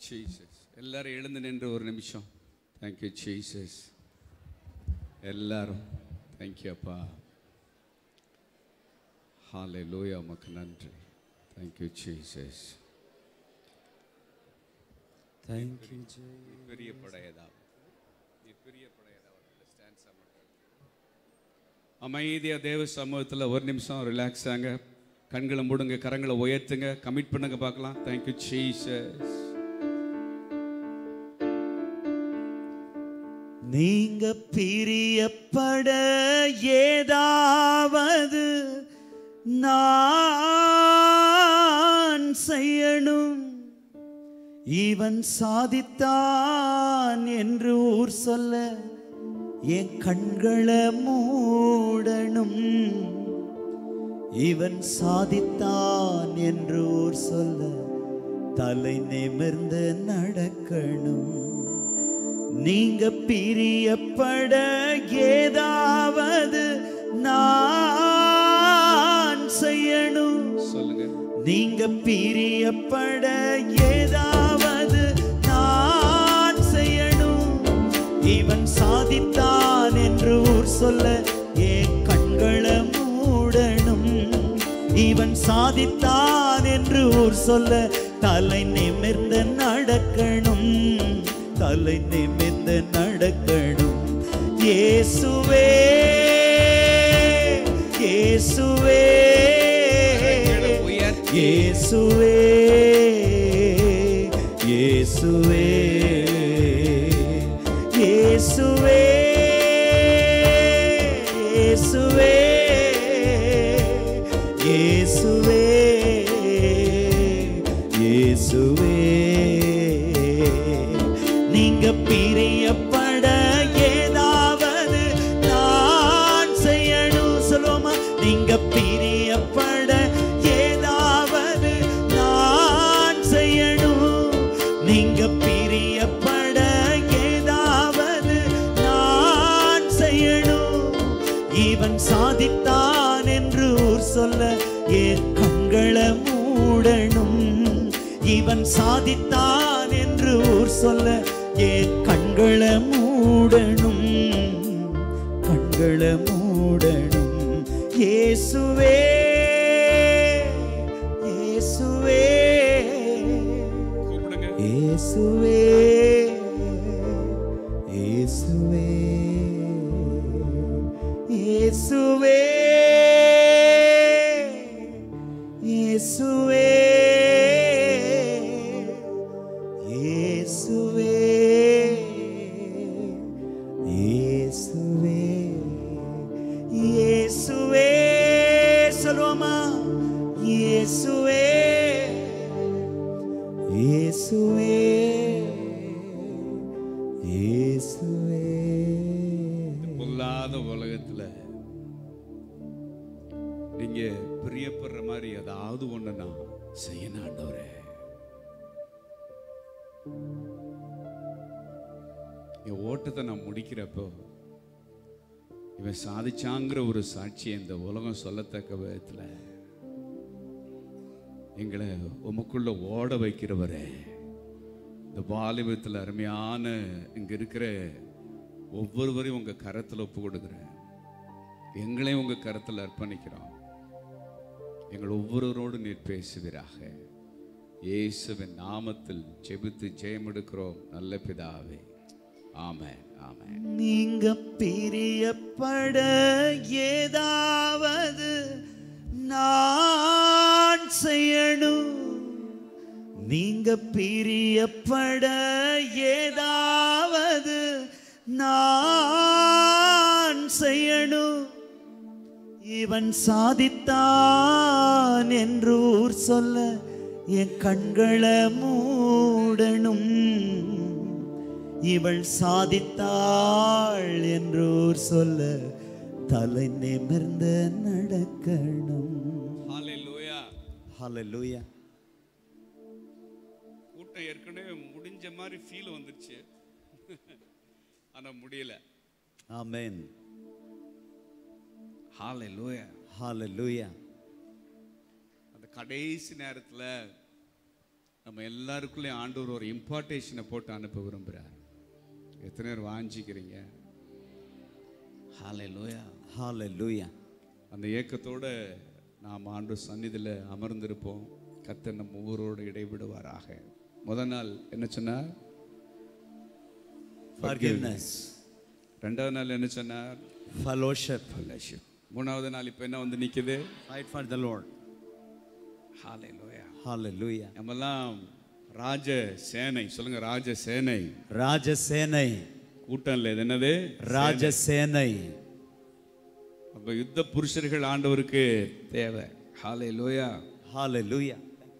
Jesus எல்லாரும் எழுந்து நின்று ஒரு நிமிஷம் தேங்க்யூ ஜீசஸ் எல்லாரும் தேங்க்யூ அப்பா ஹாலே லூயா உமக்கு நன்றி தேங்க்யூ ஜீசஸ் தேங்க்யூ ஜெய் பெரிய படையதா நீ பெரிய படையதா அமைதியா தேவ சமூகத்தில் ஒரு நிமிஷம் ரிலாக்ஸ் ஆங்க கண்களை மூடுங்க கரங்களை உயர்த்துங்க கமிட் பண்ணுங்க பார்க்கலாம் தேங்க்யூ ஜீசஸ் நீங்க பிரியப்பட ஏதாவது நான் செய்யணும் இவன் சாதித்தான் என்று ஊர் சொல்ல என் கண்களை மூடணும் இவன் சாதித்தான் என்று ஊர் சொல்ல தலை நிமிர்ந்து நடக்கணும் நீங்க பிரியப்பட ஏதாவது நான் செய்யணும் சொல்லுங்க நீங்க பிரியப்பட ஏதாவது நான் செய்யணும் இவன் சாதித்தான் என்று ஊர் சொல்ல என் கண்களை மூடணும் இவன் சாதித்தான் என்று ஊர் சொல்ல தலை நிமிர்ந்து நடக்கணும் தலை நிமிர்ந்து நடக்கணும் இயேசுவே இயேசுவே உயர்த்தி. இயேசுவே இயேசுவே இயேசுவே இயேசுவே இயேசுவே இயேசுவே நீங்க பிரியப்பட ஏதாவது நான் செய்யணும் சொல்லுவோமா நீங்க பிரியப்பட ஏதாவது நான் செய்யணும் நீங்க பிரியப்பட ஏதாவது நான் செய்யணும் இவன் சாதித்தான் என்று ஊர் சொல்ல என் கண்களை மூடணும் இவன் சாதித்தான் என்று ஊர் சொல்ல என் கண்களை மூடணும் கண்களை மூடணும் இயேசுவே இயேசுவே கூப்பிடுங்க இயேசுவே இயேசுவே இயேசுவே இயேசுவே இயேசுவே இயேசுவே இயேசுவே சொல்லுவோமா இயேசுவே இயேசுவே இயேசுவே பொல்லாத உலகத்துல நீங்க பிரியப்படுற மாதிரி ஏதாவது ஒண்ணு நான் செய்யணும் ஆண்டவரே என் ஓட்டத்தை நான் முடிக்கிறப்போ இவன் சாதிச்சாங்கிற ஒரு சாட்சியை இந்த உலகம் சொல்லத்தக்க விதத்துல எங்களை உமக்குள்ள ஓட வைக்கிறவரே இந்த வாலிபத்தில் அருமையான இங்க இருக்கிற ஒவ்வொருவரையும் உங்க கரத்துல ஒப்பு கொடுக்குறேன் எங்களையும் உங்க கரத்துல அர்ப்பணிக்கிறோம் எங்கள் ஒவ்வொருவரோடு நீர் பேசுவீராக இயேசுவின் நாமத்தில் ஜெபித்து ஜெயமெடுக்கிறோம் நல்ல பிதாவே ஆமென் ஆமென் நீங்க பிரியப்பட ஏதாவது நான் செய்யணும் நீங்க பிரியப்பட ஏதாவது நான் செய்யணும் இவன் சாதித்தான் என்று ஊர் சொல்ல என் கண்களை மூடணும் இவள் சாதித்தாள் என்று ஊர் சொல்ல தலை நிமிர்ந்து நடக்கணும் ஹalleluya ஹalleluya கூட்டம் ஏற்கனவே முடிஞ்ச மாதிரி ஃபீல் வந்துருச்சு ஆனா முடியல ஆமென் ஹalleluya ஹalleluya அந்த கடைசி நேரத்துல நம்ம எல்லாருக்குள்ளேயும் ஆண்டவர் ஒரு இம்பார்ட்டேஷனை போட்டு அனுப்ப விரும்புகிறார் எத்தனை பேர் வாஞ்சிக்கிறீங்க ஹalleluya Hallelujah. அந்த ஏக்கத்தோட நாம் ஆண்டு சந்நிதியில் அமர்ந்திருப்போம் கர்த்தர் நம்ம ஊரோடு இடைவிடுவாராக முதல் நாள் என்ன சொன்னார் Forgiveness. ரெண்டாவது நாள் என்ன சொன்னார் Fellowship. Fellowship. மூணாவது நாள் இப்போ என்ன வந்து நிற்குது Fight for the Lord. Hallelujah Hallelujah. நம்மெல்லாம் ராஜ சேனை சொல்லுங்க ராஜ சேனை ராஜசேனை கூட்டம் இல்லை இது என்னது ராஜசேனை அப்ப யுத்த புருஷர்கள் ஆண்டவருக்கு தேவை ஹalleluya Hallelujah.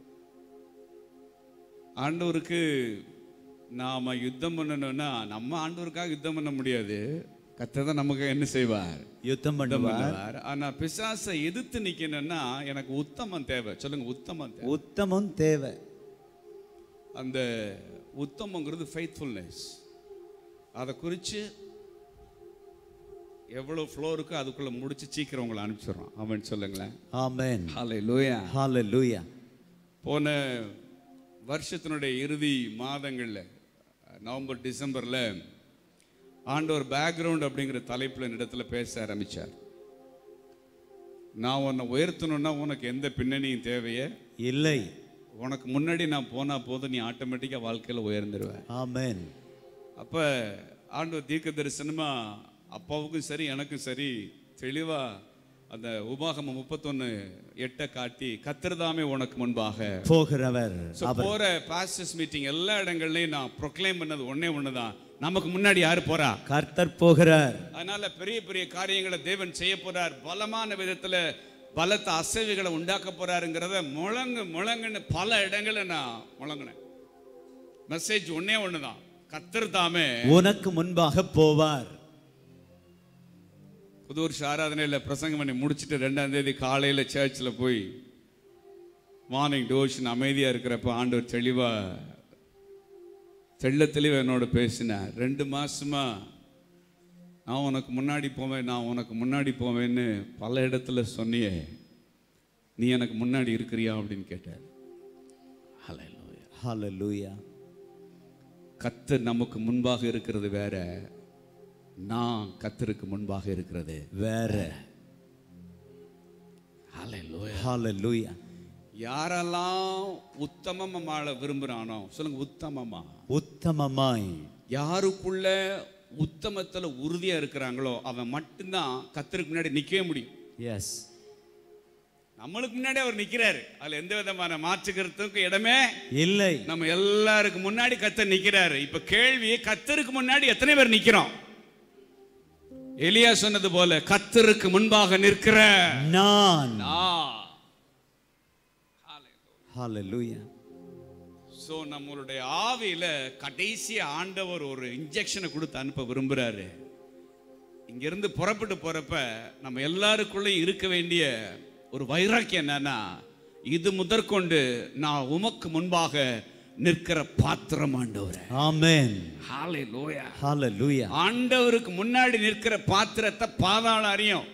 ஆண்டவருக்கு நாம யுத்தம் பண்ணணும்னா நம்ம ஆண்டவருக்காக யுத்தம் பண்ண முடியாது கர்த்தர் தான் நமக்கு என்ன செய்வார் யுத்தம் யுத்தம் பண்ணுவார் பண்ணுவார் ஆனா பிசாசை எதிர்த்து நிக்கணும்னா எனக்கு உத்தமம் தேவை சொல்லுங்க உத்தமம் தேவை உத்தமும் தேவை அந்த உத்தமங்கிறது ஃபெய்த்ஃபுல்னஸ் அதை குறித்து எவ்வளோ ஃப்ளோ இருக்கோ அதுக்குள்ளே முடிச்சு சீக்கிரம் உங்களை அனுப்பிச்சிடுறோம் அவன் சொல்லுங்களேன் ஆமென் ஹாலை லூயா Hallelujah. போன வருஷத்தினுடைய இறுதி மாதங்களில் நவம்பர் டிசம்பரில் ஆண்டவர் பேக்ரவுண்ட் அப்படிங்கிற தலைப்பில் இடத்துல பேச ஆரம்பித்தார் நான் உன்னை உயர்த்தணும்னா உனக்கு எந்த பின்னணியும் தேவையே இல்லை உனக்கு முன்னாடி நான் போனா போதும் நீ ஆட்டோமேட்டிக்காக வாழ்க்கையில் உயர்ந்துருவ ஆமென் அப்போ ஆண்டவர் தீர்க்க தரிசனமா அப்பாவுக்கும் சரி எனக்கும் சரி தெளிவா அந்த உபாகம முப்பத்தொன்னு எட்டை காட்டி கத்திரதாமே உனக்கு முன்பாக போகிறவர் ஸோ போற பாஸ்டர்ஸ் மீட்டிங் எல்லா இடங்கள்லையும் நான் ப்ரொக்ளைம் பண்ணது ஒண்ணே ஒண்ணுதான் நமக்கு முன்னாடி யாரு போறா கர்த்தர் போகிறார் அதனால பெரிய பெரிய காரியங்களை தேவன் செய்ய போறார் பலமான விதத்துல பலத்த அசைவுகளை உண்டாக்க போறாருங்கிறத முழங்கு முழங்குன்னு பல இடங்கள்ல நான் முழங்கினேன் மெசேஜ் ஒண்ணே ஒண்ணுதான் கத்தர் தாமே உனக்கு முன்பாக போவார் புது வருஷ ஆராதனையில பிரசங்கம் பண்ணி முடிச்சிட்டு ரெண்டாம் தேதி காலையில சர்ச்சில் போய் மார்னிங் டோஷன் அமைதியா இருக்கிறப்ப ஆண்டவர் தெளிவா தெள்ள தெளிவா என்னோட பேசினார் ரெண்டு மாசமா நான் உனக்கு முன்னாடி போவேன் நான் உனக்கு முன்னாடி போவேன்னு பல இடத்துல சொன்னியே நீ எனக்கு முன்னாடி இருக்கிறியா அப்படின்னு கேட்டார் ஹalleluya. Hallelujah. கத்தர் நமக்கு முன்பாக இருக்கிறது வேற நான் கத்தருக்கு முன்பாக இருக்கிறது வேற ஹalleluya. Hallelujah. யாரெல்லாம் உத்தமமா வாழ விரும்புறானோ சொல்லுங்க உத்தமமா உத்தமமாய் யாருக்குள்ள உத்தமத்துல உறுதியா இருக்கிறாங்களோ அவன் மட்டும்தான் கத்தருக்கு முன்னாடி நிக்கவே முடியும் எஸ் நம்மளுக்கு முன்னாடி அவர் நிக்கிறாரு அதுல எந்த விதமான மாற்றுக்கிறதுக்கு இடமே இல்லை நம்ம எல்லாருக்கும் முன்னாடி கத்தர் நிக்கிறாரு இப்ப கேள்வி கத்தருக்கு முன்னாடி எத்தனை பேர் நிக்கிறோம் எலியா சொன்னது போல கத்தருக்கு முன்பாக நிற்கிற நான் நான் Hallelujah. ஸோ நம்மளுடைய ஆவியில கடைசி ஆண்டவர் ஒரு இன்ஜெக்ஷனை கொடுத்து அனுப்ப விரும்புறாரு இங்கிருந்து புறப்பட்டு போறப்ப நம்ம எல்லாருக்குள்ளேயும் இருக்க வேண்டிய ஒரு வைராக்கியம் என்னன்னா இது முதற்கொண்டு நான் உமக்கு முன்பாக நிற்கிற பாத்திரம் ஆண்டவரே ஆமென் ஹalleluya Hallelujah. ஆண்டவருக்கு முன்னாடி நிற்கிற பாத்திரத்தை பாதாளம் அறியும்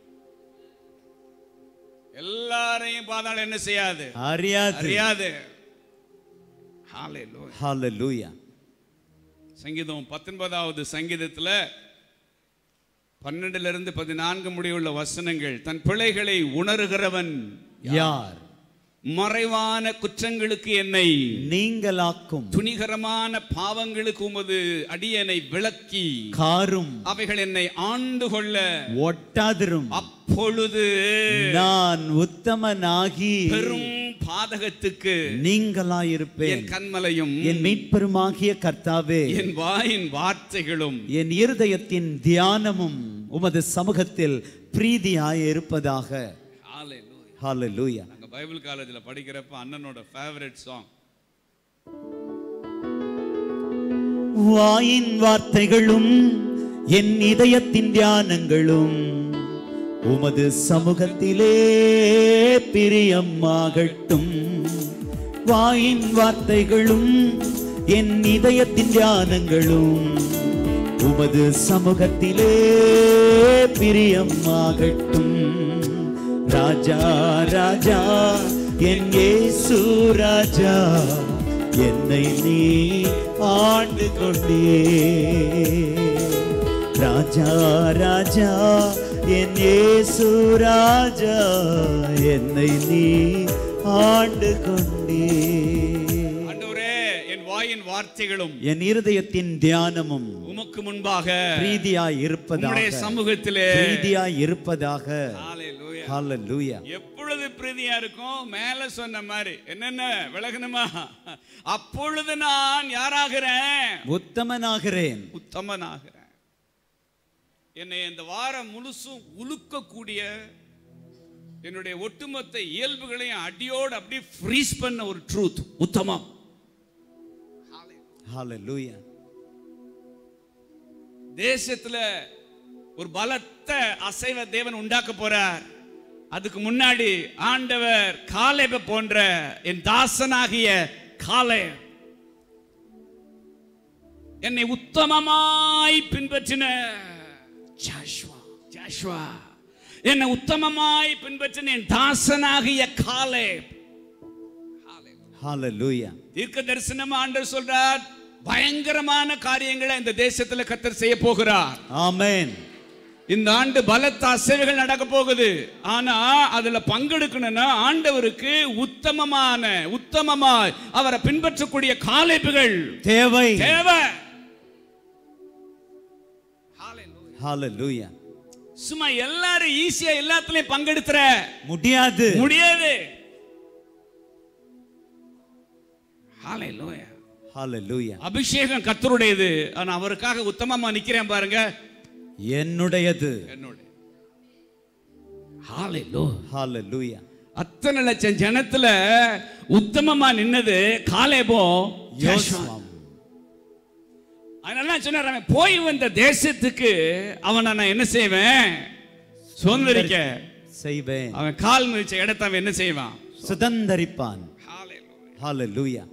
எல்லாரையும் பாதாளம் என்ன செய்யாது அறியாது அறியாது ஹalleluya Hallelujah. சங்கீதம் பத்தொன்பதாவது சங்கீதத்துல பன்னெண்டுல இருந்து பதினான்கு முடிவுள்ள வசனங்கள் தன் பிழைகளை உணர்கிறவன் யார் மறைவான குற்றங்களுக்கு என்னை நீங்களாக்கும் துணிகரமான பாவங்களுக்கு உமது அடியனை விளக்கி காரும் அவைகள் என்னை ஆண்டு கொள்ள ஒட்டாதிரும் அப்பொழுது நான் உத்தமனாகி பெரும் பாதகத்துக்கு நீங்களாயிருப்பேன் என் கண்மலையும் என் மீட்பெருமாகிய கர்த்தாவே என் வாயின் வார்த்தைகளும் என் இருதயத்தின் தியானமும் உமது சமூகத்தில் பிரீதியாய் இருப்பதாக Hallelujah. ஹalleluya நாங்க பைபிள் காலேஜில் படிக்கிறப்ப அண்ணனோட ஃபேவரட் சாங் வாயின் வார்த்தைகளும் என் இதயத்தின் தியானங்களும் உமது சமூகத்திலே பிரியமாகட்டும் வாயின் வார்த்தைகளும் என் இதயத்தின் தியானங்களும் உமது சமூகத்திலே பிரியமாகட்டும் ராஜா ராஜா என் இயேசு ராஜா என்னை நீ ஆண்டு கொண்டே ராஜா ராஜா என் இயேசு ராஜா என்னை நீ ஆண்டு கொண்டே ஆண்டவரே என் வாயின் வார்த்தைகளும் என் இருதயத்தின் தியானமும் உமக்கு முன்பாக பிரீதியாய் உம்முடைய இருப்பதாக சமூகத்திலே பிரீதியாய் இருப்பதாக ஹalleluya. ஹalleluya எப்பொழுது பிரீதியா இருக்கும் மேல சொன்ன மாதிரி என்னென்ன விலகணுமா அப்பொழுது நான் யாராகிறேன் உத்தமனாகிறேன் உத்தமனாகிறேன் என்னை இந்த வாரம் முழுசும் உலுக்கக்கூடிய என்னுடைய ஒட்டுமொத்த இயல்புகளையும் அடியோடு அப்படியே ஃப்ரீஸ் பண்ண ஒரு ட்ரூத் உத்தமம் ஹalleluya தேசத்துல ஒரு பலத்த அசைவ தேவன் உண்டாக்க போறார் அதுக்கு முன்னாடி ஆண்டவர் காலேப போன்ற என் தாசனாகிய காலே என்னை உத்தமமாய் பின்பற்றின ஜாஷ்வா ஜாஷ்வா என்னை உத்தமமாய் பின்பற்றின என் தாசனாகிய காலே ஹalleluya தீர்க்க தரிசனம் ஆண்டவர் சொல்றார் பயங்கரமான காரியங்களை இந்த தேசத்துல கத்தர் செய்ய போகிறார் ஆமென் இந்த ஆண்டு பலத்த அசைவுகள் நடக்க போகுது ஆனா அதுல பங்கெடுக்கணும்னா ஆண்டவருக்கு உத்தமமான உத்தமமாய் அவரை பின்பற்றக்கூடிய காலைப்புகள் தேவை தேவை ஹalleluya சும்மா எல்லாரும் ஈஸியா எல்லாத்துலயும் பங்கெடுத்துற முடியாது முடியாது Hallelujah. ஹalleluya அபிஷேகம் கத்தருடையது ஆனா அவருக்காக உத்தமமா நிக்கிறேன் பாருங்க என்னுடையது என்னோட Hallelujah. ஹalleluya அத்தனை லட்சம் ஜனத்துல உத்தமமா நின்னது காலேபோ யோசுவா யோசுவா அதனால நான் சொன்னேன் அவன் போய் வந்த தேசத்துக்கு அவனை நான் என்ன செய்வேன் சுதந்திரிக்க செய்வேன் அவன் கால் மிதிச்ச இடத்த அவன் என்ன செய்வான் சுதந்தரிப்பான் ஹalleluya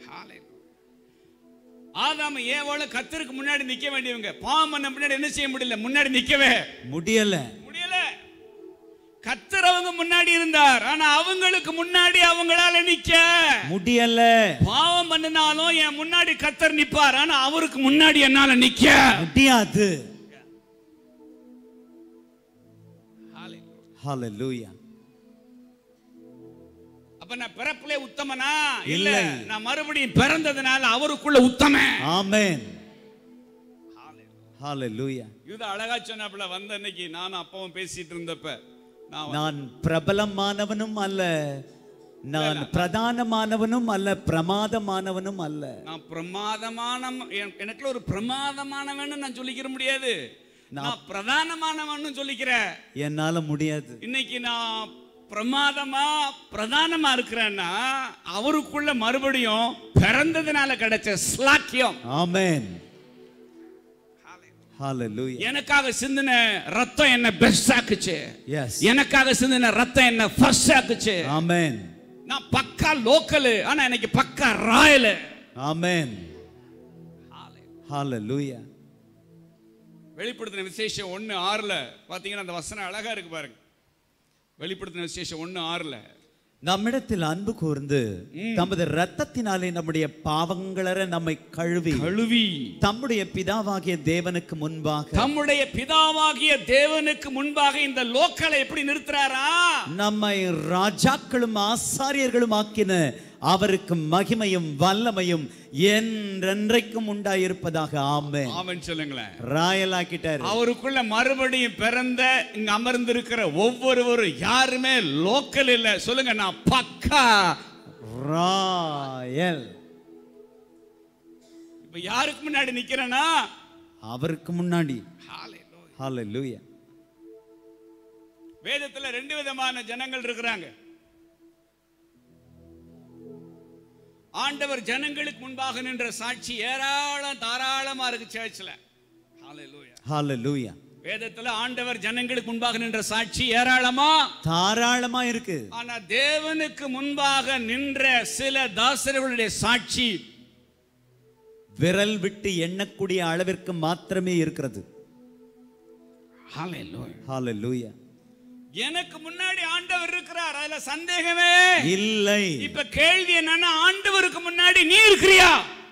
ஆதாம ஏவோல கத்தருக்கு முன்னாடி நிக்க வேண்டியவங்க பாவம் பண்ண முன்னாடி என்ன செய்ய முடியல முன்னாடி நிக்கவே முடியல முடியல கத்தர் அவங்க முன்னாடி இருந்தார் ஆனா அவங்களுக்கு முன்னாடி அவங்களால நிக்க முடியல பாவம் பண்ணினாலும் என் முன்னாடி கத்தர் நிப்பார் ஆனா அவருக்கு முன்னாடி என்னால நிக்க முடியாது ஹalleluya அப்ப நான் பிறப்புல உத்தமனா இல்ல இல்லை. நான் மறுபடியும் பிறந்ததுனால அவருக்குள்ள உத்தமன் ஆமென் ஹalleluya இது அழகா சொன்னாப்புல வந்த அன்னைக்கு நானும் அப்பாவும் பேசிட்டு இருந்தப்ப நான் நான் பிரபலமானவனும் அல்ல நான் பிரதானமானவனும் அல்ல பிரமாதமானவனும் அல்ல நான் பிரமாதமான என்- எனக்குள்ள ஒரு பிரமாதமானவன்னு நான் சொல்லிக்கிற முடியாது நான் பிரதானமானவன்னு சொல்லிக்கிறேன் என்னால முடியாது இன்னைக்கு நான் பிரமாதமா பிரதானமா இருக்கிறேன்னா அவருக்குள்ள மறுபடியும் பிறந்ததுனால கிடைச்ச ஸ்லாக்கியம் ஆமென் ஹalleluya எனக்காக சிந்தின ரத்தம் என்ன பெஸ்ட் ஆக்குச்சு எஸ் எனக்காக சிந்தின ரத்தம் என்ன ஃபர்ஸ்ட் ஆக்குச்சு ஆமென் நான் பக்கா லோக்கல் ஆனா எனக்கு பக்கா ராயல் ஆமென் ஹalleluya வெளிப்படுத்தின விசேஷம் ஒன்னு ஆறுல பாத்தீங்கன்னா அந்த வசனம் அழகா இருக்கு பாருங்க வெளிப்படுத்தின விசேஷம் ஒன்னு ஆறுல நம்மிடத்தில் அன்பு கூர்ந்து தமது இரத்தத்தினாலே நம்முடைய பாவங்களற நம்மை கழுவி கழுவி தம்முடைய பிதாவாகிய தேவனுக்கு முன்பாக தம்முடைய பிதாவாகிய தேவனுக்கு முன்பாக இந்த லோக்கலை எப்படி நிறுத்துறாரா நம்மை ராஜாக்களும் ஆசாரியர்களும் ஆக்கின அவருக்கு மகிமையும் வல்லமையும் என்றென்றைக்கும் உண்டாயிருப்பதாக ஆமென் அவன் சொல்லுங்களேன் ராயலாக்கிட்டார் அவருக்குள்ள மறுபடியும் பிறந்த இங்க அமர்ந்திருக்கிற ஒவ்வொருவரும் யாருமே லோக்கல் இல்ல சொல்லுங்க நான் பக்கா ராயல் இப்ப யாருக்கு முன்னாடி நிக்கிறேன்னா அவருக்கு முன்னாடி ஹalleluya வேதத்துல ரெண்டு விதமான ஜனங்கள் இருக்கிறாங்க ஆண்டவர் ஜனங்களுக்கு முன்பாக நின்ற சாட்சி ஏராளம் தாராளமா இருக்கு சர்ச்சில் ஹalleluya வேதத்துல ஆண்டவர் ஜனங்களுக்கு முன்பாக நின்ற சாட்சி ஏராளமா தாராளமா இருக்கு ஆனா தேவனுக்கு முன்பாக நின்ற சில தாசர்களுடைய சாட்சி விரல் விட்டு எண்ணக்கூடிய அளவிற்கு மாத்திரமே இருக்கிறது ஹalleluya எனக்கு முன்னாடி ஆண்டவர் இருக்கிறார் அதுல சந்தேகமே இல்லை இப்ப கேள்வி என்னன்னா ஆண்டவருக்கு முன்னாடி நீ இருக்கிறியா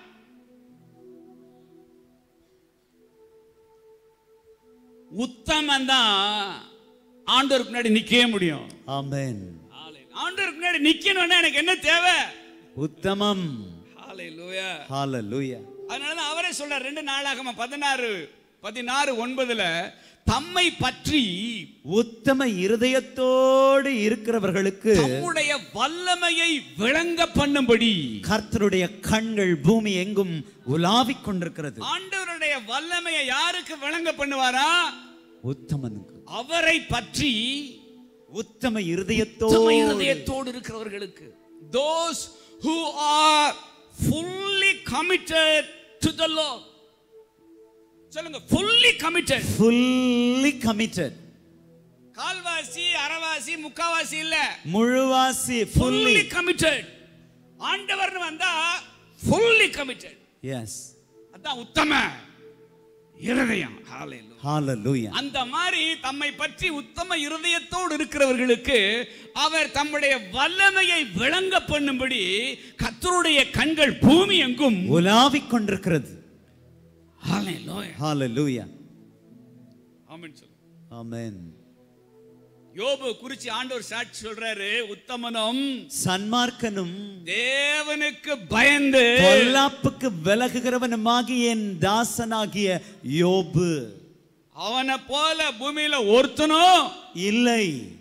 உத்தமன் தான் ஆண்டவருக்கு முன்னாடி நிக்கவே முடியும் ஆமென் ஆண்டவருக்கு முன்னாடி நிக்கணும்னா எனக்கு என்ன தேவை உத்தமம் ஹalleluya ஹalleluya அதனாலதான் அவரே சொல்றார் ரெண்டு நாளாகம பதினாறு பதினாறு ஒன்பதுல தம்மை பற்றி உத்தம இருதயத்தோடு இருக்கிறவர்களுக்கு தம்முடைய வல்லமையை விளங்க பண்ணும்படி கர்த்தருடைய கண்கள் பூமி எங்கும் உலாவிக் கொண்டிருக்கிறது ஆண்டவருடைய வல்லமையை யாருக்கு விளங்க பண்ணுவாரா உத்தமனுக்கு அவரை பற்றி உத்தம உத்தம இருதயத்தோடு இருதயத்தோடு இருக்கிறவர்களுக்கு those who are fully committed to the Lord சொல்லுங்க fully committed fully committed கால்வாசி அரவாசி முக்காவாசி இல்ல முழுவாசி fully fully committed ஆண்டவர்னு வந்தா fully committed yes அதான் உத்தம இருதயம் Hallelujah. hallelujah அந்த மாதிரி தம்மை பற்றி உத்தம இருதயத்தோடு இருக்கிறவர்களுக்கு அவர் தம்முடைய வல்லமையை விளங்க பண்ணும்படி கர்த்தருடைய கண்கள் பூமி எங்கும் உலாவிக் கொண்டிருக்கிறது Hallelujah. hallelujah ஆமென் சொல்லு. amen யோபு குறிச்சு ஆண்டவர் சாட்சி சொல்றாரு உத்தமனும் சன்மார்க்கனும் தேவனுக்கு பயந்து பொல்லாப்புக்கு விலகுகிறவனுமாகிய என் தாசனாகிய யோபு அவனை போல பூமியில ஒருத்தனும் இல்லை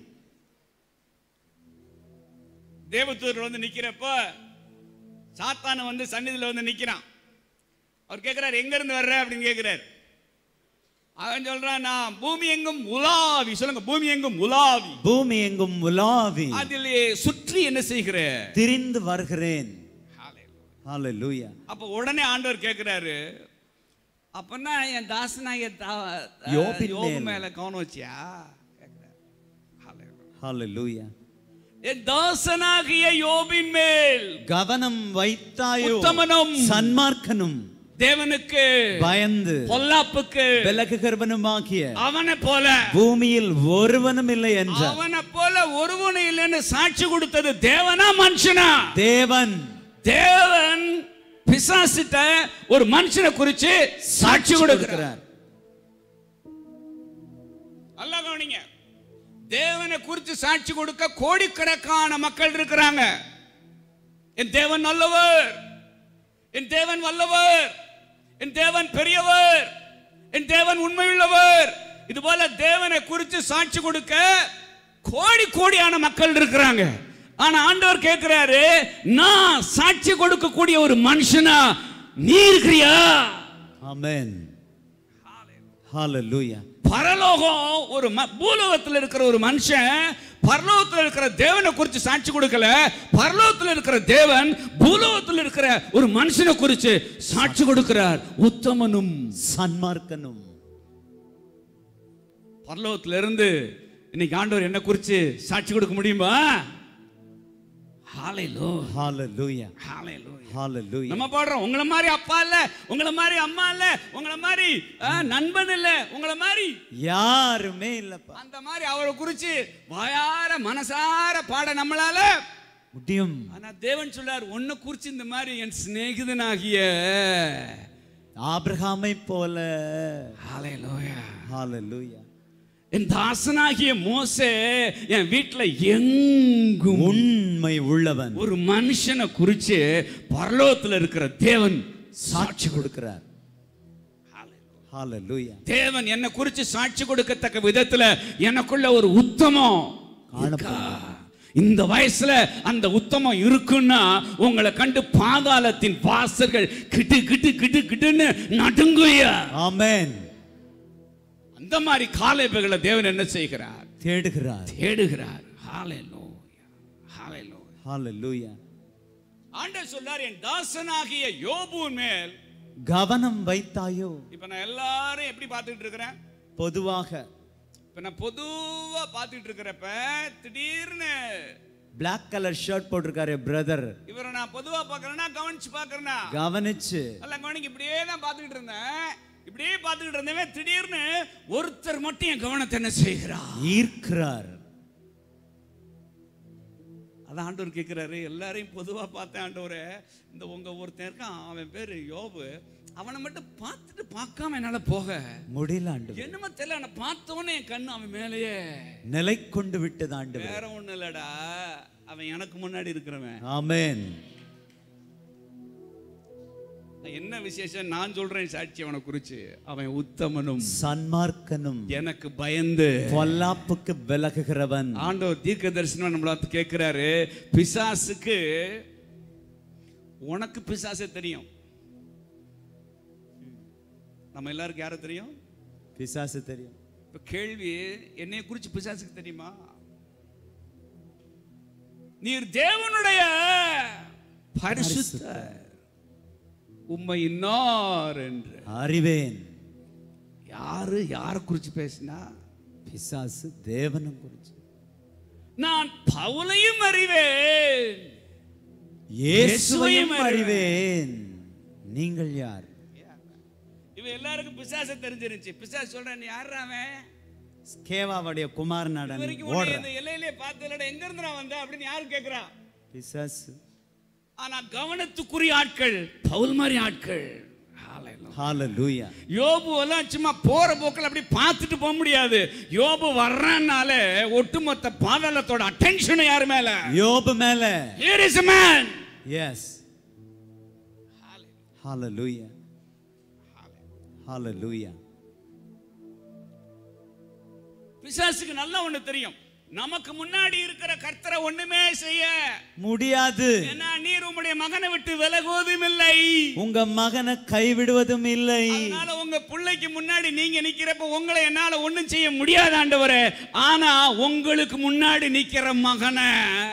தேவதூதர் வந்து நிக்கிறப்ப சாத்தான வந்து சந்நிதியில வந்து நிக்கிறான் அவர் கேட்கிறார் எங்க இருந்து வர்ற அப்படின்னு கேட்கிறார் அவன் சொல்றான் நான் பூமி எங்கும் உலாவி சொல்லுங்க பூமி எங்கும் உலாவி பூமி எங்கும் உலாவி அதிலே சுற்றி என்ன செய்கிற திரிந்து வருகிறேன் hallelujah அப்ப உடனே ஆண்டவர் கேட்கிறாரு அப்பன்னா என் தாசனாகிய தா- யோபின் யோபு மேல். மேல கவனம் வச்சியா கேட்கிறார். Hallelujah. hallelujah என் தாசனாகிய யோபின் மேல் கவனம் வைத்தாயோ உத்தமனும் சன்மார்க்கனும் தேவனுக்கு பயந்து பொல்லாப்புக்கு விலகுகிறவனுமாகிய அவனை போல பூமியில் ஒருவனும் இல்லை என்றார் அவனை போல ஒருவனும் இல்லைன்னு சாட்சி கொடுத்தது தேவனா மனுஷனா தேவன் தேவன் பிசாசிட்ட ஒரு மனுஷனை குறிச்சு சாட்சி கொடுக்கிறார் கொடுக்கிறார் நல்லா கவனிங்க தேவனை குறித்து சாட்சி கொடுக்க கோடிக்கணக்கான மக்கள் இருக்கிறாங்க என் தேவன் நல்லவர் என் தேவன் வல்லவர் என் தேவன் பெரியவர் என் தேவன் உண்மையுள்ளவர் இது போல தேவனை குறித்து சாட்சி கொடுக்க கோடி கோடியான மக்கள் இருக்கிறாங்க ஆனா ஆண்டவர் கேட்கிறாரு நான் சாட்சி கொடுக்கக்கூடிய ஒரு மனுஷனா நீ இருக்கிறியா ஆமென் hallelujah பரலோகம் ஒரு ம- பூலோகத்தில் இருக்கிற ஒரு மனுஷன் பரலோகத்தில் இருக்கிற தேவனை குறித்து சாட்சி கொடுக்கல பரலோகத்தில் இருக்கிற தேவன் பூலோகத்தில் இருக்கிற ஒரு மனுஷனை குறித்து சாட்சி கொடுக்கிறார் உத்தமனும் சன்மார்க்கனும் பரலோகத்துல இருந்து இன்னைக்கு ஆண்டவர் என்ன குறித்து சாட்சி கொடுக்க முடியுமா ஹalleluya hallelujah ஹalleluya hallelujah நம்ம பாடுறோம் உங்களை மாதிரி அப்பா இல்ல உங்களை மாதிரி அம்மா இல்ல உங்களை மாதிரி ஆ, நண்பன் இல்ல உங்களை மாதிரி யாருமே இல்லப்பா அந்த மாதிரி அவரை குறிச்சு வாயார மனசார பாட நம்மளால முடியும் ஆனா தேவன் சொல்றார் உன்னை குறிச்சு இந்த மாதிரி என் சிநேகிதனாகிய ஆபிரகாமை போல ஹalleluya hallelujah என் தாசனாகிய மோசே என் வீட்டுல எங்கும் உண்மை உள்ளவன் ஒரு மனுஷனை குறிச்சு பரலோகத்துல இருக்கிற தேவன் சாட்சி கொடுக்கிறார் hallelujah தேவன் என்னை குறிச்சு சாட்சி கொடுக்கத்தக்க விதத்துல எனக்குள்ள ஒரு உத்தமம் காணப்படுகிறது. இந்த வயசுல அந்த உத்தமம் இருக்குன்னா உங்களை கண்டு பாதாளத்தின் வாசல்கள் கிட்டு கிட்டு கிட்டு கிட்டுன்னு நடுங்குயா ஆமென் அந்த மாதிரி காலைப்புகளை தேவன் என்ன செய்கிறார் தேடுகிறார் தேடுகிறார் ஹalleluya ஹalleluya hallelujah ஆண்டவர் சொல்றார் என் தாசனாகிய யோபுவின் மேல் கவனம் வைத்தாயோ இப்ப நான் எல்லாரும் எப்படி பார்த்துட்டு இருக்கிறேன் பொதுவாக இப்ப நான் பொதுவா பார்த்துட்டு இருக்கிறப்ப திடீர்னு பிளாக் கலர் ஷர்ட் போட்டிருக்காரு பிரதர் இவரை நான் பொதுவா பார்க்கறேன்னா கவனிச்சு பார்க்கறேனா கவனிச்சு அல்ல கவனிக்கு இப்படியே தான் பார்த்துக்கிட்டு இருந்தேன் இப்படியே பார்த்துக்கிட்டு இருந்தவன் திடீர்னு ஒருத்தர் மட்டும் என் கவனத்தை என்ன செய்கிறார் ஈர்க்கிறார் அதான் ஆண்டவர் கேட்குறாரு எல்லாரையும் பொதுவாக பார்த்தேன் ஆண்டவரே இந்த உங்க ஒருத்தன் இருக்கான் அவன் பேர் யோபு அவனை மட்டும் பார்த்துட்டு பார்க்காம என்னால் போக முடியல ஆண்டவரே என்னமோ தெரியல அவனை பார்த்தோன்னே என் கண்ணு அவன் மேலேயே நிலை கொண்டு விட்டது ஆண்டவரே வேற ஒண்ணும் இல்லடா அவன் எனக்கு முன்னாடி இருக்கிறவன் ஆமென் என்ன விசேஷம் நான் சொல்றேன் சாட்சி அவனை குறிச்சு அவன் உத்தமனும் சன்மார்க்கனும் எனக்கு பயந்து பொல்லாப்புக்கு விலகுகிறவன் ஆண்டவர் தீர்க்க தரிசனம் நம்மள பார்த்து கேட்கிறாரு பிசாசுக்கு உனக்கு பிசாசே தெரியும் நம்ம எல்லாருக்கும் யாரை தெரியும் பிசாசு தெரியும் இப்ப கேள்வி என்னைய குறிச்சு பிசாசுக்கு தெரியுமா நீர் தேவனுடைய பரிசுத்த உம்மை இன்னார் என்று அறிவேன் யாரு யாரை குறிச்சு பேசினா பிசாசு தேவனும் குறிச்சு நான் பவுலையும் அறிவேன் இயேசுவையும் அறிவேன் நீங்கள் யார் இவன் எல்லாருக்கும் பிசாச தெரிஞ்சிருந்துச்சு பிசாசு சொல்றேன் நீ யாரா அவன் ஸ்கேவாவுடைய இது குமாரநாடன் வரைக்கும் உன்னை ஓடுற இந்த எல்லையிலே பார்த்ததுலடா எங்க இருந்து நான் வந்தேன் அப்படின்னு யாரும் கேக்குறா பிசாசு ஆனா கவனத்துக்குரிய ஆட்கள் பவுல் மாதிரி ஆட்கள் Hallelujah. ஹalleluya யோபு எல்லாம் சும்மா போற போக்கில் அப்படி பார்த்துட்டு போக முடியாது யோபு வர்றனால ஒட்டுமொத்த பாதாளத்தோட அட்டென்ஷன் யாரு மேல யோபு மேல Here is a man. Yes hallelujah hallelujah பிசாசுக்கு நல்லா ஒண்ணு தெரியும் நமக்கு முன்னாடி இருக்கிற கர்த்தரை ஒண்ணுமே செய்ய முடியாது ஏன்னா நீர் உம்முடைய மகனை விட்டு விலகுவதும் இல்லை உங்க மகனை கைவிடுவதும் இல்லை அதனால உங்க பிள்ளைக்கு முன்னாடி நீங்க நிக்கிறப்ப உங்களை என்னால ஒண்ணும் செய்ய முடியாது ஆண்டவரே ஆனா உங்களுக்கு முன்னாடி நிக்கிற மகனை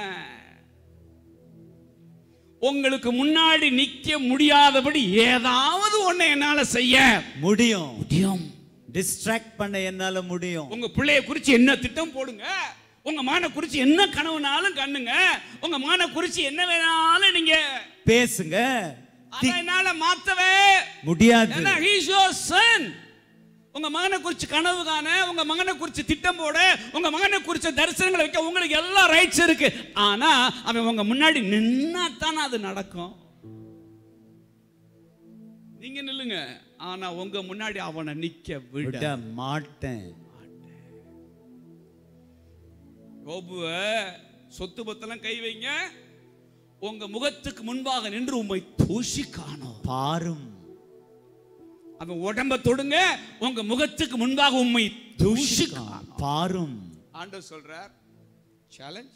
உங்களுக்கு முன்னாடி நிக்க முடியாதபடி ஏதாவது ஒண்ணு என்னால செய்ய முடியும் முடியும் டிஸ்ட்ராக்ட் பண்ண என்னால முடியும் உங்க பிள்ளைய குறிச்சு என்ன திட்டம் போடுங்க உங்க மகனை குறிச்சு என்ன கனவுனாலும் கண்ணுங்க உங்க மகனை குறிச்சு என்ன வேணாலும் நீங்க பேசுங்க அதை என்னால மாத்தவே முடியாது ஏன்னா he is your son உங்க மகனை குறிச்சு கனவு காண உங்க மகனை குறிச்சு திட்டம் போட உங்க மகனை குறிச்ச தரிசனங்களை வைக்க உங்களுக்கு எல்லா ரைட்ஸ் இருக்கு ஆனா அவன் உங்க முன்னாடி நின்னா தானே அது நடக்கும் நீங்க நில்லுங்க ஆனா உங்க முன்னாடி அவனை நிக்க விட விட மாட்டேன் யோபுவ சொத்து பத்தெல்லாம் கை வைங்க உங்க முகத்துக்கு முன்பாக நின்று உம்மை தூசி காணோம் பாரும் அவன் உடம்ப தொடுங்க உங்க முகத்துக்கு முன்பாக உம்மை தூசி காணோம் பாரும் ஆண்டவர் சொல்றார் சேலஞ்ச்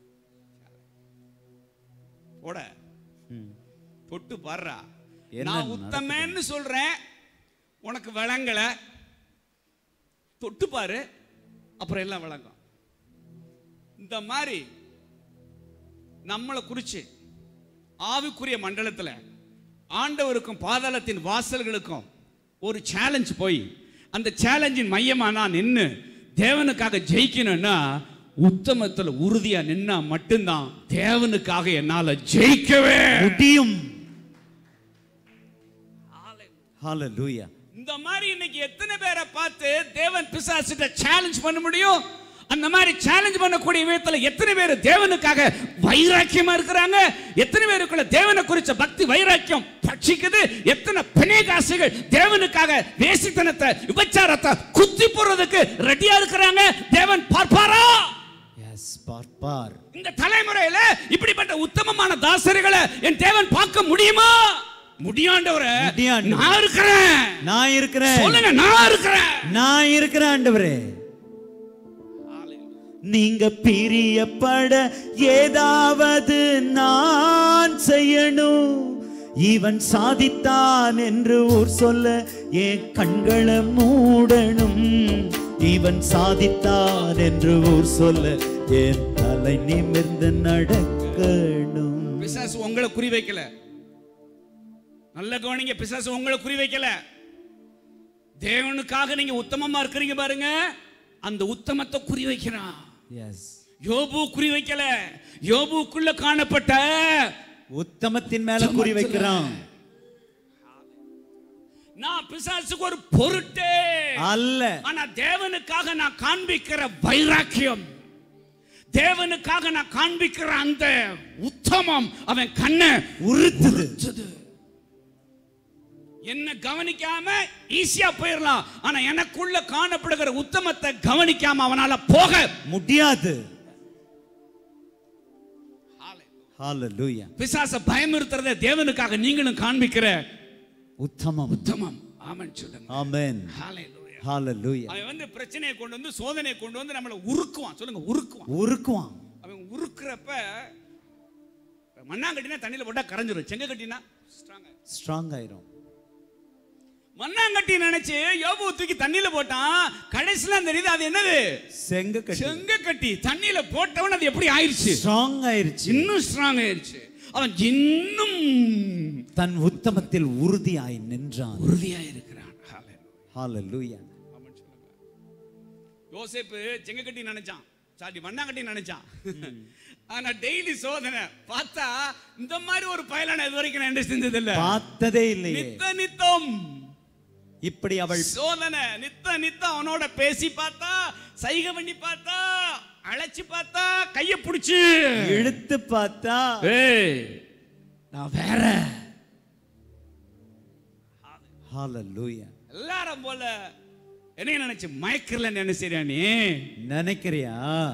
போட ம். தொட்டு பாடுறா என்ன நான் உத்தமன்னு சொல்றேன் உனக்கு விளங்கல தொட்டு பாரு அப்புறம் எல்லாம் விளங்கும் இந்த மாதிரி நம்மளை குறிச்சு ஆவிக்குரிய மண்டலத்தில் ஆண்டவருக்கும் பாதாளத்தின் வாசல்களுக்கும் ஒரு சேலஞ்ச் போய் அந்த சேலஞ்சின் மையமா நான் நின்று தேவனுக்காக ஜெயிக்கணும்னா உத்தமத்தில் உறுதியா நின்னா மட்டும்தான் தேவனுக்காக என்னால ஜெயிக்கவே முடியும் ஹalleluya இந்த மாதிரி இன்னைக்கு எத்தனை பேரை பார்த்து தேவன் பிசாசிட்ட சேலஞ்ச் பண்ண முடியும் அந்த மாதிரி சேலஞ்ச் பண்ணக்கூடிய விதத்துல எத்தனை பேர் தேவனுக்காக வைராக்கியமா இருக்கிறாங்க எத்தனை பேருக்குள்ள தேவனை குறிச்ச பக்தி வைராக்கியம் பட்சிக்குது எத்தனை பிணைகாசுகள் தேவனுக்காக வேசித்தனத்தை விபச்சாரத்தை குத்தி போடுறதுக்கு ரெடியா இருக்கிறாங்க தேவன் பார்ப்பாரா எஸ் பார்ப்பார் இந்த தலைமுறையில இப்படிப்பட்ட உத்தமமான தாசர்களை என் தேவன் பார்க்க முடியுமா முடியாண்டவரே முடியாண்டவரே. நான் இருக்கிறேன் நான் இருக்கிறேன் சொல்லுங்க நான் இருக்கிறேன் நான் இருக்கிறேன் ஆண்டவரே நீங்க பிரியப்பட ஏதாவது நான் செய்யணும் இவன் சாதித்தான் என்று ஊர் சொல்ல என் கண்களை மூடணும் இவன் சாதித்தான் என்று ஊர் சொல்ல என் தலை நிமிர்ந்து நடக்கணும் பிசாசு உங்களை குறி வைக்கல நல்ல கவனிங்க பிசாசு உங்களை குறி வைக்கல தேவனுக்காக நீங்க உத்தமமா இருக்கிறீங்க பாருங்க அந்த உத்தமத்தை குறி வைக்கிறான் எஸ் யோபு குறி வைக்கல யோபுக்குள்ள காணப்பட்ட உத்தமத்தின் மேல குறி வைக்கிறான் நான் பிசாசுக்கு ஒரு பொருட்டே அல்ல ஆனா தேவனுக்காக நான் காண்பிக்கிற வைராக்கியம் தேவனுக்காக நான் காண்பிக்கிற அந்த உத்தமம் அவன் கண்ணை உறுத்துது உறுத்துது. என்ன கவனிக்காம ஈஸியா போயிடலாம் ஆனா எனக்குள்ள காணப்படுகிற உத்தமத்தை கவனிக்காம அவனால போக முடியாது ஹalleluya பிசாச பயமுறுத்துறத தேவனுக்காக நீங்களும் காண்பிக்கிற உத்தமம் உத்தமம் ஆமென் சொல்லுங்க ஆமென் ஹalleluya. ஹalleluya அவன் வந்து பிரச்சனையை கொண்டு வந்து சோதனையை கொண்டு வந்து நம்மளை உருக்குவான் சொல்லுங்க உருக்குவான் உருக்குவான் அவன் உருக்குறப்ப மண்ணாங்கட்டினா தண்ணியில போட்டா கரைஞ்சிரும் செங்க கட்டினா ஸ்ட்ராங்கா ஸ்ட்ராங் ஆயிரும் மண்ணாங்கட்டி நினைச்சு யோபு தூக்கி தண்ணியில போட்டான் கடைசியில தெரியுது அது என்னது செங்க கட்டி செங்க கட்டி தண்ணியில போட்டவன் அது எப்படி ஆயிருச்சு ஸ்ட்ராங் ஆயிருச்சு இன்னும் ஸ்ட்ராங் ஆயிருச்சு அவன் இன்னும் தன் உத்தமத்தில் உறுதியாய் நின்றான் உறுதியா இருக்கிறான் ஹalleluya ஆமென் சொல்லுங்க. யோசேப்பு செங்க கட்டி நினைச்சான் சாரி மண்ணாங்கட்டி நினைச்சான் ஆனா டெய்லி சோதனை பார்த்தா இந்த மாதிரி ஒரு பயலான இது வரைக்கும் நான் என்ன செஞ்சது இல்ல பார்த்ததே இல்லையே நித்த நித்தம் இப்படி அவள் சோதனை நித்த நித்தம் அவனோட பேசி பார்த்தா சைகை பண்ணி பார்த்தா அழைச்சு பார்த்தா கைய பிடிச்சு இழுத்து பார்த்தா ஏய் நான் வேற ஹalleluya எல்லாரும் போல என்ன நினைச்சு மயக்கல என்ன செய்றியா நீ நினைக்கிறியா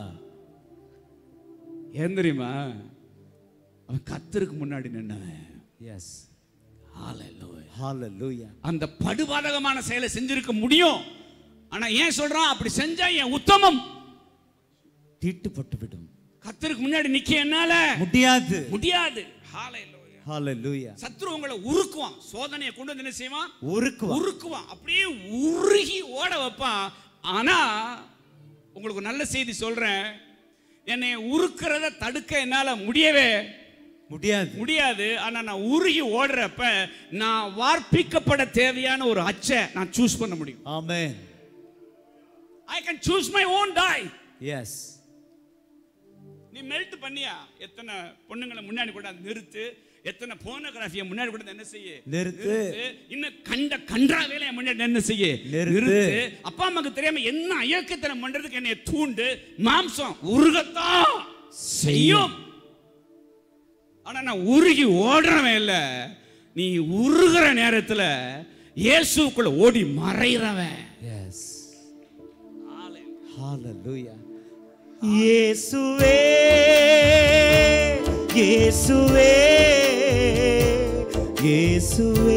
ஏன் தெரியுமா அவன் கத்தருக்கு முன்னாடி நின்னவன் எஸ் Hallelujah. ஹalleluya அந்த படுபாதகமான செயலை செஞ்சிருக்க முடியும் ஆனா ஏன் சொல்றான் அப்படி செஞ்சா என் உத்தமம் தீட்டுப்பட்டு விடும் கத்தருக்கு முன்னாடி நிக்க என்னால முடியாது முடியாது Hallelujah. ஹalleluya சத்ரு உங்களை உருக்குவான் சோதனையை கொண்டு வந்து என்ன செய்வான் உருக்குவா உருக்குவான் அப்படியே உருகி ஓட வைப்பான் ஆனா உங்களுக்கு ஒரு நல்ல செய்தி சொல்றேன் என்னை உருக்குறத தடுக்க என்னால முடியவே முடியாது முடியாது ஆனா நான் உருகி ஓடுறப்ப நான் வார்ப்பிக்கப்பட தேவையான ஒரு அச்சை நான் சூஸ் பண்ண முடியும் amen I can choose my own toy yes நீ மெல்ட் பண்ணியா எத்தனை பொண்ணுங்களை முன்னாடி கூட நிறுத்து எத்தனை போனோகிராஃபியை முன்னாடி கூட என்ன செய்ய நிறுத்து. இன்னும் கண்ட கன்றா வேலையை முன்னாடி என்ன செய்ய நிறுத்து. அப்பா அம்மாக்கு தெரியாம என்ன அயோக்கியத்தனம் பண்றதுக்கு என்னை தூண்டு மாம்சம் உருகத்தான் செய்யும் ஆனா நான் உருகி ஓடுறவன் இல்ல நீ உருகிற நேரத்துல இயேசுக்குள்ள ஓடி மறைறவன் எஸ் ஹalleluya இயேசுவே இயேசுவே இயேசுவே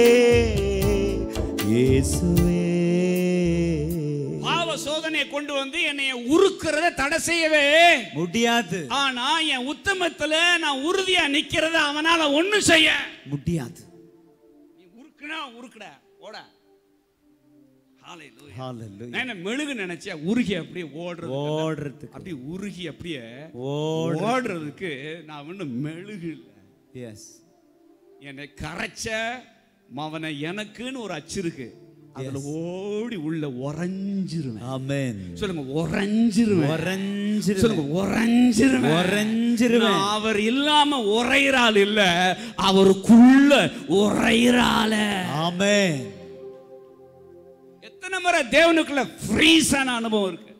இயேசுவே பாவ சோதனையை கொண்டு வந்து என்னைய உருக்குறத தடை செய்யவே முடியாது ஆனா என் உத்தமத்துல நான் உறுதியா நிக்கிறத அவனால ஒண்ணும் செய்ய முடியாது நீ உருக்குனா உருக்குட ஓட Hallelujah. ஹalleluya நான் என்ன மெழுகு நினைச்சேன் உருகி அப்படியே ஓடுறது ஓடுறதுக்கு அப்படி உருகி அப்படியே ஓடு ஓடுறதுக்கு நான் ஒன்றும் மெழுகு இல்லை எஸ் என்னை கரைச்ச மவனை எனக்குன்னு ஒரு அச்சு இருக்கு அதுல ஓடி உள்ள உறைஞ்சிருவேன் ஆமென் சொல்லுங்க உறைஞ்சிருவேன் உறைஞ்சிருவேன் சொல்லுங்க உறைஞ்சிருவேன் உறைஞ்சிருவேன் நான் அவர் இல்லாம உரையிறாள் இல்ல அவருக்குள்ள உரையிறாள ஆமென் எத்தனை முறை தேவனுக்குள்ள ஃப்ரீஸான அனுபவம் இருக்கு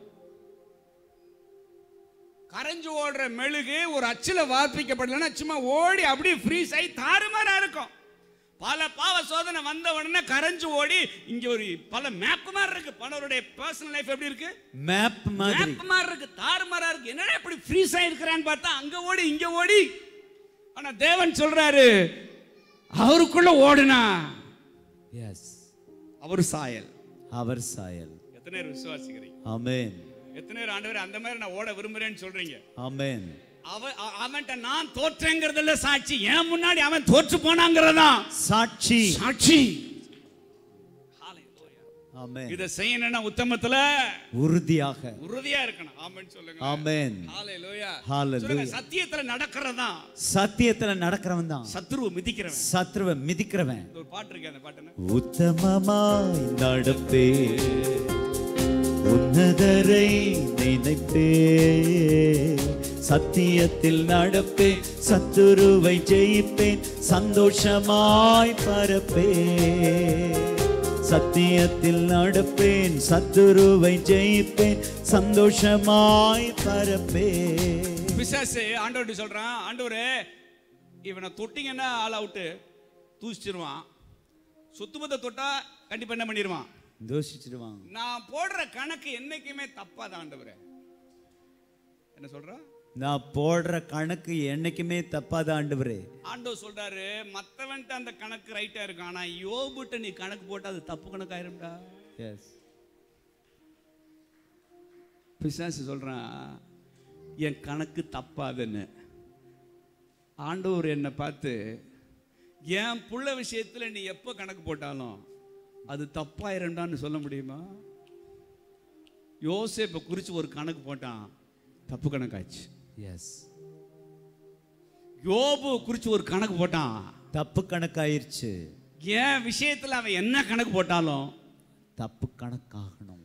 கரைஞ்சு ஓடுற மெழுகு ஒரு அச்சுல வார்ப்பிக்கப்படலைன்னா சும்மா ஓடி அப்படியே ஃப்ரீஸ் ஆகி தாறுமாறா இருக்கும் பல பாவ சோதனை வந்த உடனே கரைஞ்சு ஓடி இங்க ஒரு பல மேப் மாதிரி இருக்கு பலருடைய பர்சனல் லைஃப் எப்படி இருக்கு மேப் மாதிரி மேப் மாதிரி இருக்கு தாறுமாறா இருக்கு என்னடா இப்படி ஃப்ரீஸ் ஆயிருக்கிறான்னு பார்த்தா அங்க ஓடி இங்க ஓடி ஆனா தேவன் சொல்றாரு அவருக்குள்ள ஓடுனா எஸ் அவர் சாயல் அவர் சாயல் எத்தனை பேர் விசுவாசிக்கிறீங்க ஆமென் எத்தனை பேர் ஆண்டவர் அந்த மாதிரி நான் ஓட விரும்புறேன்னு சொல்றீங்க ஆமென் அவ அ- அவன்கிட்ட நான் தோற்றேங்கிறதுல சாட்சி ஏன் முன்னாடி அவன் தோற்று போனாங்கிறதா சாட்சி சாட்சி ஆமென் இதை செய்யணும்னா உத்தமத்துல உறுதியாக உறுதியா இருக்கணும் ஆமென் சொல்லுங்க ஆமென் ஹalleluya Hallelujah. சொல்லுங்க சத்தியத்துல நடக்கிறதா சத்தியத்துல நடக்கிறவன் தான் சத்ருவை மிதிக்கிறவன் சத்ருவ மிதிக்கிறவன் இந்த ஒரு பாட்டு இருக்கு அந்த பாட்டு என்ன? உத்தமமாய் நடப்பே உன்னதரை நினைப்பே சத்தியத்தில் நடப்பே சத்துருவை ஜெயிப்பேன் சந்தோஷமாய் பரப்பே சத்தியத்தில் நடப்பேன் சத்துருவை ஜெயிப்பேன் சந்தோஷமாய் பரப்பேன் பிசாசு ஆண்டவர்கிட்ட சொல்றான் ஆண்டவரே இவனை தொட்டிங்கன்னா ஆள் அவுட்டு தூசிச்சிருவான் சொத்து பத்தை தொட்டா கண்டிப்பா என்ன பண்ணிடுவான் தூஷிச்சிடுவாங்க நான் போடுற கணக்கு என்னைக்குமே தப்பாத ஆண்டவரே என்ன சொல்ற நான் போடுற கணக்கு என்னைக்குமே தப்பாத ஆண்டவரே ஆண்டவர் சொல்றாரு மத்தவன்ட்ட அந்த கணக்கு ரைட்டா இருக்கும் ஆனா யோபுட்ட நீ கணக்கு போட்டா அது தப்பு கணக்காயிரும்டா எஸ் பிசாசு சொல்றான் என் கணக்கு தப்பாதுன்னு ஆண்டவர் என்னை பார்த்து என் புள்ள விஷயத்துல நீ எப்போ கணக்கு போட்டாலும் அது தப்பாயிரண்டான்னு சொல்ல முடியுமா யோசேப்பை குறித்து ஒரு கணக்கு போட்டான் தப்பு கணக்காச்சு எஸ் யோபு குறித்து ஒரு கணக்கு போட்டான் தப்பு கணக்காயிருச்சு என் விஷயத்துல அவன் என்ன கணக்கு போட்டாலும் தப்பு கணக்காகணும்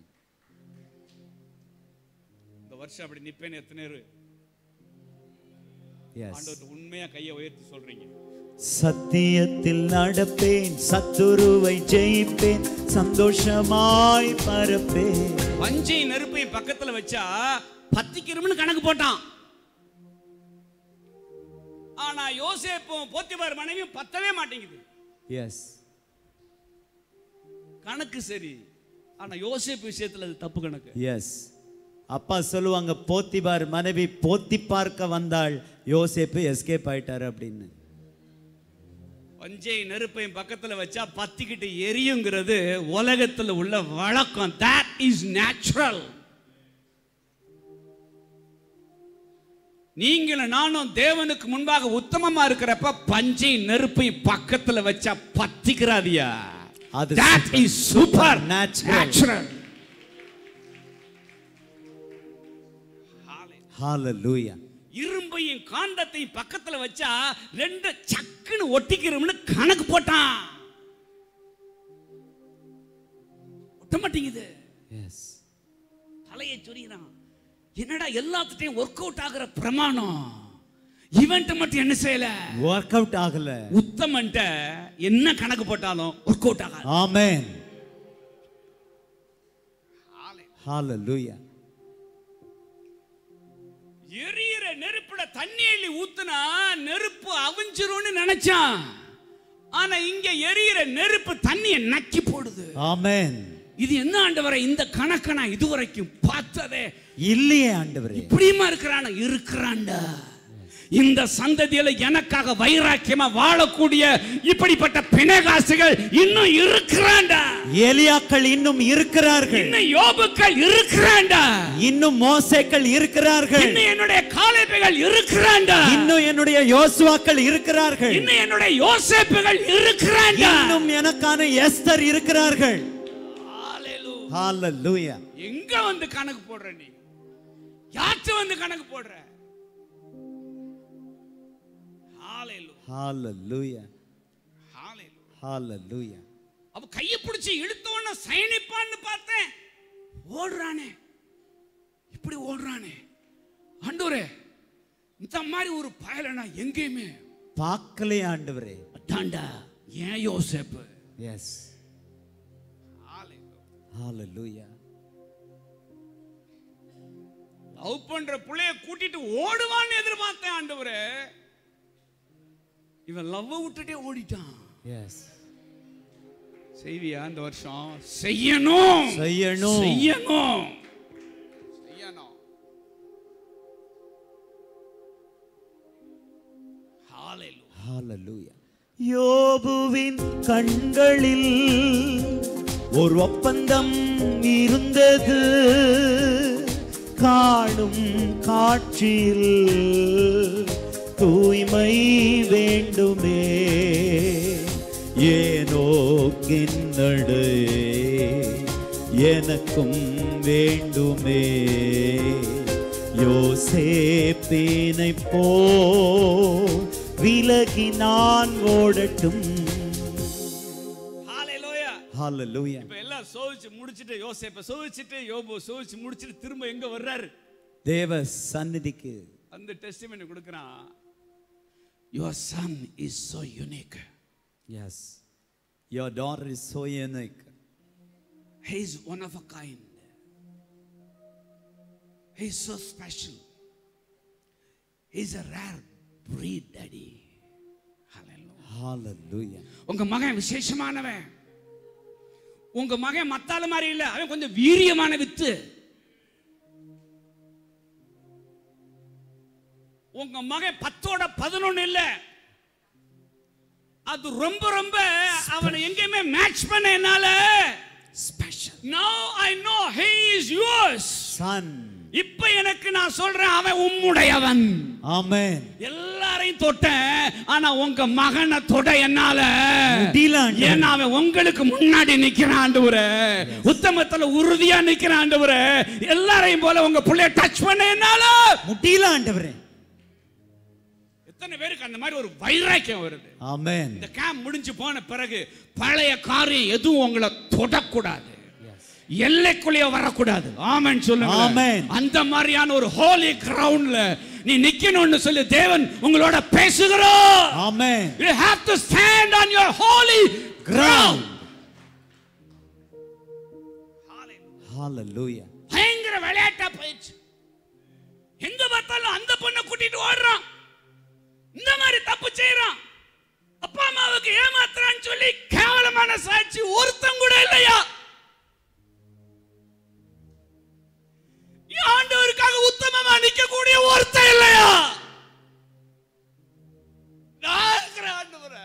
இந்த வருஷம் அப்படி நிப்பேன்னு எத்தனை பேர் எஸ் ஆண்டவர்கிட்ட உண்மையா கையை உயர்த்தி சொல்றீங்க சத்தியத்தில் நடப்பேன் சத்துருவை ஜெயிப்பேன் சந்தோஷமாய் பரப்பேன் பஞ்சை நெருப்பை பக்கத்துல வச்சா பத்திக்கிறோம்னு கணக்கு போட்டான் ஆனா யோசேப்பும் போத்திபார் மனைவியும் பத்தவே மாட்டேங்குது எஸ் கணக்கு சரி ஆனா யோசேப்பு விஷயத்துல அது தப்பு கணக்கு எஸ் அப்பா சொல்லுவாங்க போத்திபார் மனைவி போத்தி பார்க்க வந்தாள் யோசேப்பு எஸ்கேப் ஆயிட்டாரு அப்படின்னு பஞ்சை நெருப்பையும் பக்கத்துல வச்சா பத்திக்கிட்டு எரியுங்கிறது உலகத்துல உள்ள வழக்கம் that is natural நீங்களும் நானும் தேவனுக்கு முன்பாக உத்தமமா இருக்கிறப்ப பஞ்சை நெருப்பை பக்கத்துல வச்சா பத்திக்கிறாதியா அது that super- is super natural. natural ஹalleluya இரும்பையும் காந்தத்தையும் பக்கத்துல வச்சா ரெண்டு சக்குன்னு ஒட்டிக்கிறோம்னு கணக்கு போட்டான் ஒட்ட மாட்டேங்குது எஸ் தலையை சொரிகிறான் என்னடா எல்லாத்துட்டையும் ஒர்க் அவுட் ஆகுற பிரமாணம் இவன்ட்ட மட்டும் என்ன செய்யல ஒர்க் அவுட் ஆகல உத்தமன்ட்ட என்ன கணக்கு போட்டாலும் ஒர்க் அவுட் ஆகாது ஆமென் ஹalleluya எரியிற நெருப்புல தண்ணி அள்ளி ஊத்துனா நெருப்பு அவிஞ்சிரும்னு நினைச்சான் ஆனா இங்க எரியிற நெருப்பு தண்ணியை நக்கி போடுது ஆமென் இது என்ன ஆண்டவரை இந்த கணக்கை நான் இதுவரைக்கும் பார்த்ததே இல்லையே ஆண்டவரே இப்படியுமா இருக்கிறான இருக்கிறான்டா இந்த சந்ததியில எனக்காக வைராக்கியமா வாழக்கூடிய இப்படிப்பட்ட பிணகாசுகள் இன்னும் இருக்கிறான்டா ஏலியாக்கள் இன்னும் இருக்கிறார்கள் இன்னும் யோபுக்கள் இருக்கிறான்டா இன்னும் மோசேக்கள் இருக்கிறார்கள் இன்னும் என்னுடைய காலேபைகள் இருக்கிறான்டா இன்னும் என்னுடைய யோசுவாக்கள் இருக்கிறார்கள் இன்னும் என்னுடைய யோசேப்புகள் இருக்கிறான்டா இன்னும் எனக்கான எஸ்தர் இருக்கிறார்கள் Hallelujah. ஹalleluya எங்க வந்து கணக்கு போடுற நீ யார்கிட்ட வந்து கணக்கு போடுற Hallelujah. ஹalleluya Hallelujah. ஹalleluya அவ கையை பிடிச்சி இழுத்த உடனே சயனிப்பான்னு பார்த்தேன் ஓடுறானே இப்படி ஓடுறானே ஆண்டவரே இந்த மாதிரி ஒரு பயலை நான் எங்கேயுமே பார்க்கலே ஆண்டவரே அதான்டா ஏன் யோசேப்பு எஸ் ஹalleluya லவ் பண்ற புள்ளைய கூட்டிட்டு ஓடுவான்னு எதிர்பார்த்தேன் ஆண்டவரே இவன் லவ் விட்டுட்டே ஓடிட்டான் எஸ் செய்வியா இந்த வருஷம் செய்யணும் செய்யணும். செய்யணும் செய்யணும் Hallelujah. ஹalleluya யோபுவின் கண்களில் ஒரு ஒப்பந்தம் இருந்தது காணும் காட்சியில் தூய்மை வேண்டுமே ஏனோ கிண்ணடு எனக்கும் வேண்டுமே யோசேப்பினை போ விலகி நான் ஓடட்டும் Hallelujah. ஹalleluya இப்ப எல்லாம் சோதிச்சு முடிச்சிட்டு யோசேப்ப சோதிச்சுட்டு யோபு சோதிச்சு முடிச்சிட்டு திரும்ப எங்க வர்றாரு தேவ சந்நிதிக்கு அந்த டெஸ்டிமெண்ட் கொடுக்குறான் your son is so unique yes your daughter is so unique He is one of a kind. He is so special. He is a rare breed, Daddy. Hallelujah. ஹalleluya உங்க மகன் விசேஷமானவன் உங்க மகன் மத்தால மாதிரி இல்ல அவன் கொஞ்சம் வீரியமான வித்து உங்க மகன் பத்தோட பதினொன்னு இல்ல அது ரொம்ப ரொம்ப அவனை எங்கேயுமே மேட்ச் பண்ண என்னால special now i know he is yours son இப்ப எனக்கு நான் சொல்றேன் அவன் உம்முடையவன் ஆமென் எல்லாரையும் தொட்டேன் ஆனா உங்க மகனை தொட என்னால முடியல ஆண்டவரே. ஏன்னா அவன் உங்களுக்கு முன்னாடி நிக்கிறான் ஆண்டவரே உத்தமத்துல உறுதியா நிக்கிறான் ஆண்டவரே எல்லாரையும் போல உங்க புள்ளைய டச் பண்ண என்னால முடியல ஆண்டவரே எத்தனை பேருக்கு அந்த மாதிரி ஒரு வைராக்கியம் வருது ஆமென் இந்த கேம்ப் முடிஞ்சு போன பிறகு பழைய காரியம் எதுவும் உங்களை தொடக்கூடாது எல்லைக்குள்ளேயே வரக்கூடாது ஆமென் சொல்லுங்க ஆமென். அந்த மாதிரியான ஒரு ஹோலி கிரவுண்ட்ல நீ நிக்கணும்னு சொல்லி தேவன் உங்களோட பேசுகிறோம் ஆமென் You have to stand on your holy ground. ஹalleluya பயங்கர விளையாட்டா போயிடுச்சு எங்க பார்த்தாலும் அந்த பொண்ணை கூட்டிட்டு ஓடுறான் இந்த மாதிரி தப்பு செய்யறான் அப்பா அம்மாவுக்கு ஏமாத்துறான்னு சொல்லி கேவலமான சாட்சி ஒருத்தன் கூட இல்லையா என் ஆண்டவருக்காக உத்தமமா நிக்கக்கூடிய ஒருத்தன் இல்லையா நான் இருக்கிறேன் ஆண்டவரே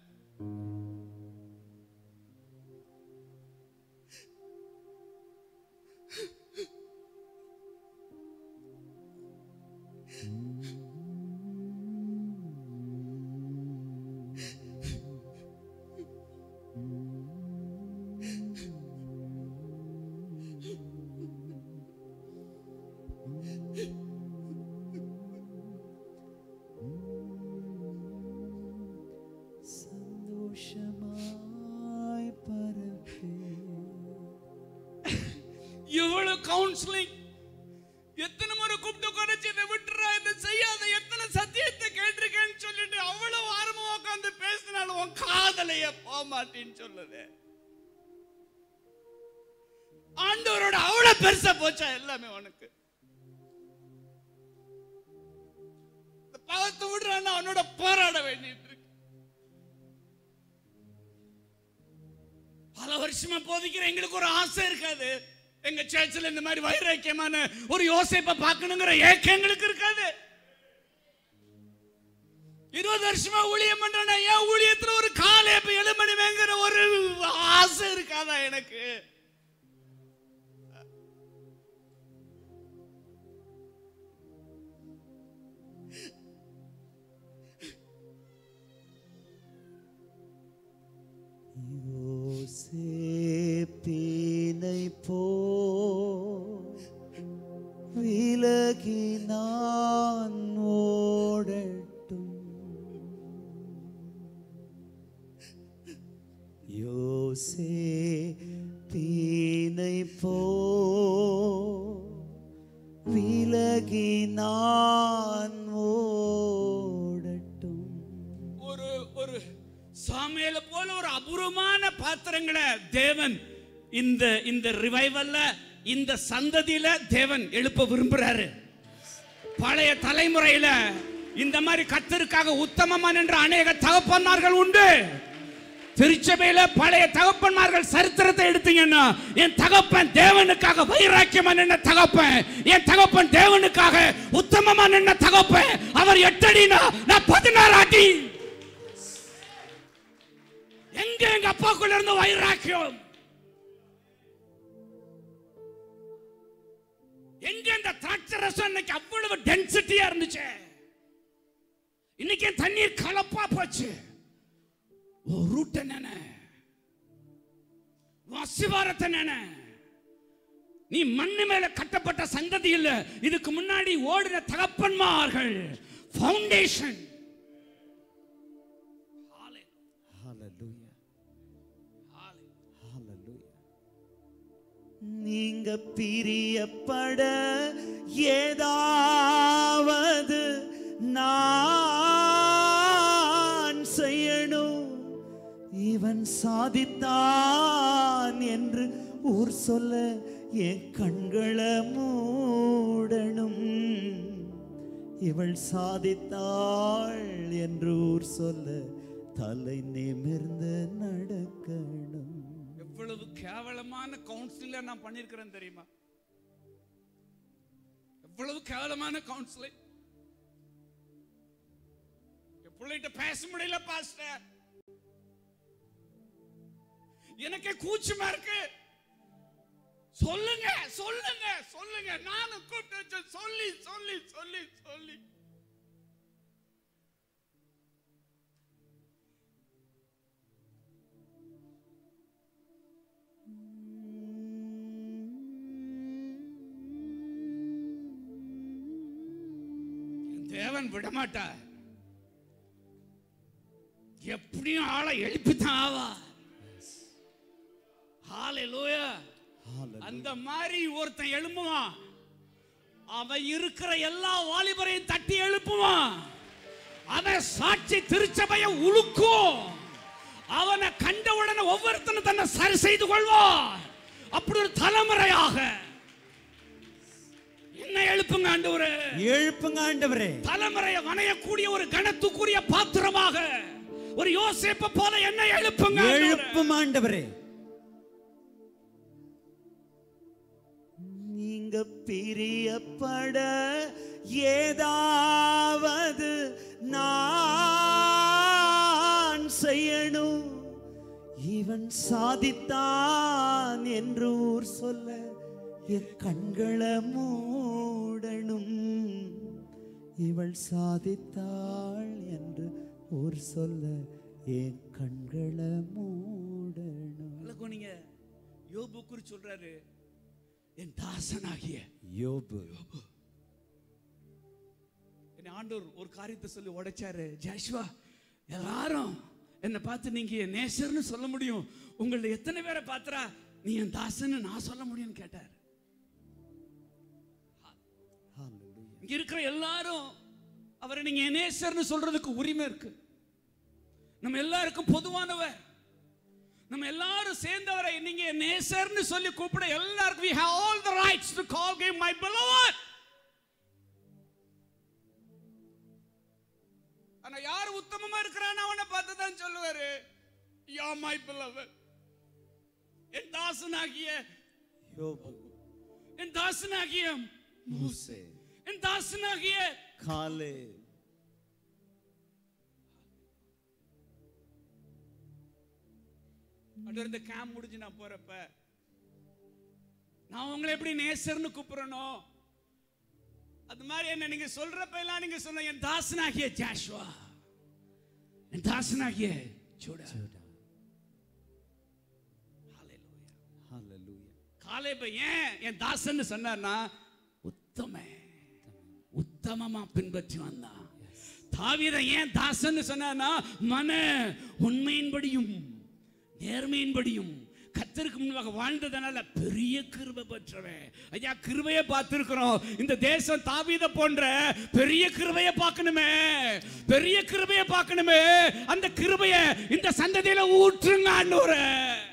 சந்தோஷமாய் பரப்பே இவ்வளவு கவுன்சிலிங் எத்தனை முறை கூப்பிட்டு குறைச்சு இதை விட்டுறா இதை செய்யாத எத்தனை சத்தியத்தை கேட்டிருக்கேன்னு சொல்லிட்டு அவ்வளவு ஆரம்பம் உட்காந்து பேசினாலும் உன் காதலைய போக மாட்டேன்னு சொல்லுது ஆண்டவரோட அவ்வளவு பெருசா போச்சா எல்லாமே உனக்கு இந்த பாவத்தை விடுறான்னா அவனோட போராட வேண்டிட்டு இருக்கு பல வருஷமா போதிக்கிற எங்களுக்கு ஒரு ஆசை இருக்காது எங்க சர்ச்சில் இந்த மாதிரி வைராக்கியமான ஒரு யோசிப்பை பார்க்கணுங்கிற ஏக்கம் எங்களுக்கு இருக்காது இருபது வருஷமா ஊழியம் பண்றேன்னா என் ஊழியத்துல ஒரு காலை இப்ப ஏழு மணி வேங்கிற ஒரு ஆசை இருக்காதா எனக்கு யோசேப்பினை போ விலகி நான் ஓடட்டும் யோசேப்பினை போ விலகி நான் ஓடட்டும் ஒரு ஒரு சாமியில போல ஒரு அபூர்வமான பாத்திரங்களை தேவன் இந்த இந்த ரிவைவல்ல இந்த சந்ததியில தேவன் எழுப்ப விரும்புறாரு பழைய தலைமுறையில இந்த மாதிரி கத்தருக்காக உத்தமமா நின்ற அநேக தகப்பன்மார்கள் உண்டு திருச்சபையில பழைய தகப்பன்மார்கள் சரித்திரத்தை எடுத்தீங்கன்னா என் தகப்பன் தேவனுக்காக வைராக்கியமா நின்ன தகப்பன் என் தகப்பன் தேவனுக்காக உத்தமமா நின்ன தகப்பன் அவர் எட்டடினா நான் பதினாறு அடி எங்க எங்க அப்பாக்குள்ள இருந்து வைராக்கியம் எங்க இந்த திராட்சை ரசம் இன்னைக்கு அவ்வளவு டென்சிட்டியா இருந்துச்சு இன்னைக்கு என் தண்ணீர் கலப்பா போச்சு ஓ ரூட் என்ன அசிவாரத்தை என்ன நீ மண்ணு மேல கட்டப்பட்ட சந்ததி இல்ல இதுக்கு முன்னாடி ஓடின தகப்பன்மார்கள் ஃபவுண்டேஷன் Hallelujah. Hallelujah. நீங்க பிரியப்பட ஏதாவது நான் செய்யணும் இவன் சாதித்தான் என்று ஊர் சொல்ல என் கண்களை மூடணும் இவள் சாதித்தாள் என்று ஊர் சொல்ல தலை நிமிர்ந்து நடக்கணும் எவ்வளவு கேவலமான கவுன்சிலிங் நான் பண்ணியிருக்கிறேன் தெரியுமா எவ்வளவு கேவலமான கவுன்சிலிங் என் பிள்ளைகிட்ட பேச முடியல பாஸ்டர் எனக்கே கூச்சமா இருக்கு சொல்லுங்க சொல்லுங்க சொல்லுங்க நானும் கூப்பிட்டு வச்சு சொல்லி சொல்லி சொல்லி சொல்லி என் தேவன் விடமாட்டார் எப்படியும் ஆளை எழுப்பித்தான் ஆவா ஹalleluya அந்த மாதிரி ஒருத்தன் எழும்புவான் அவன் இருக்கிற எல்லா வாலிபரையும் தட்டி எழுப்புவான் அவன் சாட்சி திருச்சபையை உழுக்கும் அவனை கண்டவுடனே ஒவ்வொருத்தனும் தன்னை சரி செய்து கொள்வான் அப்படி ஒரு தலைமுறையாக என்ன எழுப்புங்க ஆண்டவரே எழுப்புங்க ஆண்டவரே தலைமுறையை வணையக்கூடிய ஒரு கணத்துக்குரிய பாத்திரமாக ஒரு யோசேப்பை போல என்ன எழுப்புங்க ஆண்டவரே. எழுப்பும் ஆண்டவரே நீங்க பிரியப்பட ஏதாவது நான் செய்யணும் இவன் சாதித்தான் என்று ஊர் சொல்ல என் கண்களை மூடணும் இவள் சாதித்தாள் என்று ஊர் சொல்ல என் கண்களை மூடணும் அல்ல நீங்க யோபு குறித்து சொல்றாரு என் தாசனாகிய யோபு என் ஆண்டவர் ஒரு காரியத்தை சொல்லி உடைச்சாரு ஜாஷ்வா எல்லாரும் என்னை பார்த்து நீங்க என் நேசர்னு சொல்ல முடியும் உங்களை எத்தனை பேரை பார்த்தா நீ என் தாசன்னு நான் சொல்ல முடியும்னு கேட்டார் Hallelujah. இங்க இருக்கிற எல்லாரும் அவரை நீங்க என் நேசர்னு சொல்றதுக்கு உரிமை இருக்கு நம்ம எல்லாருக்கும் பொதுவானவர் நம்ம எல்லாரும் சேர்ந்தவரை நீங்க என் நேசர்னு சொல்லி கூப்பிட எல்லாருக்கும் we have all the rights to call him my beloved ஆனா யார் உத்தமமா இருக்கிறான்னு அவனை பார்த்து தான் சொல்லுவாரு யா மை beloved என் தாசனாகிய யோபு என் தாசனாகிய மூசே என் தாசனாகிய காலே அது இந்த கேம்ப் முடிஞ்சு நான் போறப்ப நான் உங்களை எப்படி நேசர்னு கூப்பிடுறனோ அது மாதிரி என்ன நீங்க சொல்றப்ப எல்லாம் நீங்க சொன்ன என் தாசனாகிய ஜாஷ்வா என் தாசனாகிய சூடா ஹalleluya காலேப ஏன் என் தாசன்னு சொன்னார்னா உத்தம உத்தமமா பின்பற்றி வந்தான் தாவீதை ஏன் தாசன்னு சொன்னார்னா மன உண்மையின்படியும் நேர்மையின்படியும் கத்தருக்கு முன்பாக வாழ்ந்ததனால பெரிய கிருபை பெற்றவன் ஐயா கிருபையை பார்த்திருக்கிறோம் இந்த தேசம் தாவீத போன்ற பெரிய கிருபையை பார்க்கணுமே பெரிய கிருபையை பார்க்கணுமே அந்த கிருபையை இந்த சந்ததியில ஊற்றுங்க ஆண்டவரே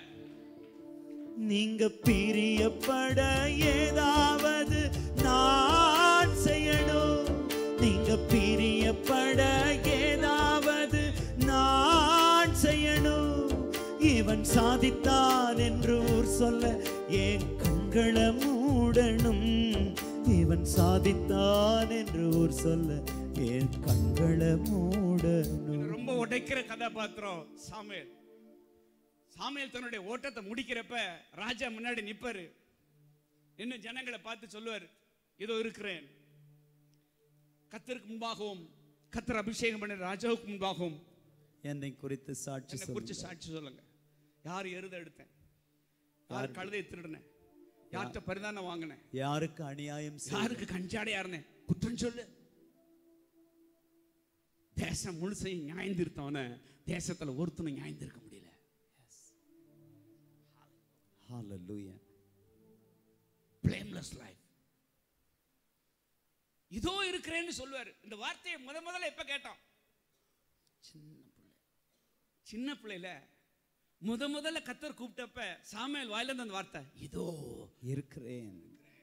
நீங்க பிரியப்பட ஏதாவது நான் செய்யணும் நீங்க பிரியப்பட ஏதாவது நான் செய்யணும் இவன் சாதித்தான் என்று ஊர் சொல்ல என் கண்களை மூடணும் இவன் சாதித்தான் என்று ஊர் சொல்ல என் கண்களை மூடணும் ரொம்ப உடைக்கிற கதாபாத்திரம் சாமுவேல் சாமுவேல் தன்னுடைய ஓட்டத்தை முடிக்கிறப்ப ராஜா முன்னாடி நிப்பாரு இன்னும் ஜனங்களை பார்த்து சொல்லுவார் இதோ இருக்கிறேன் கத்தருக்கு முன்பாகவும் கத்தர் அபிஷேகம் பண்ண ராஜாவுக்கு முன்பாகவும் என்னை குறித்து சாட்சி என்னை குறித்து சாட்சி சொல்லுங்க யார் எருத எடுத்தேன் யார் கழுதை திருடினேன் யார்கிட்ட பரிதானம் வாங்கினேன் யாருக்கு அநியாயம் செய் யாருக்கு கஞ்சாடையா இருந்தேன் குற்றம் சொல்லு தேசம் முழுசையும் நியாயந்திருத்தவன தேசத்துல ஒருத்தனும் நியாயந்திருக்க முடியல ஹalleluya blameless life இதோ இருக்கிறேன்னு சொல்லுவாரு இந்த வார்த்தையை முத முதல்ல எப்ப கேட்டோம் சின்ன பிள்ளை சின்ன பிள்ளையில முத முதல்ல கத்தர் கூப்பிட்டப்ப சாமுவேல் வாயில இருந்து அந்த வார்த்தை இதோ இருக்கிறேன்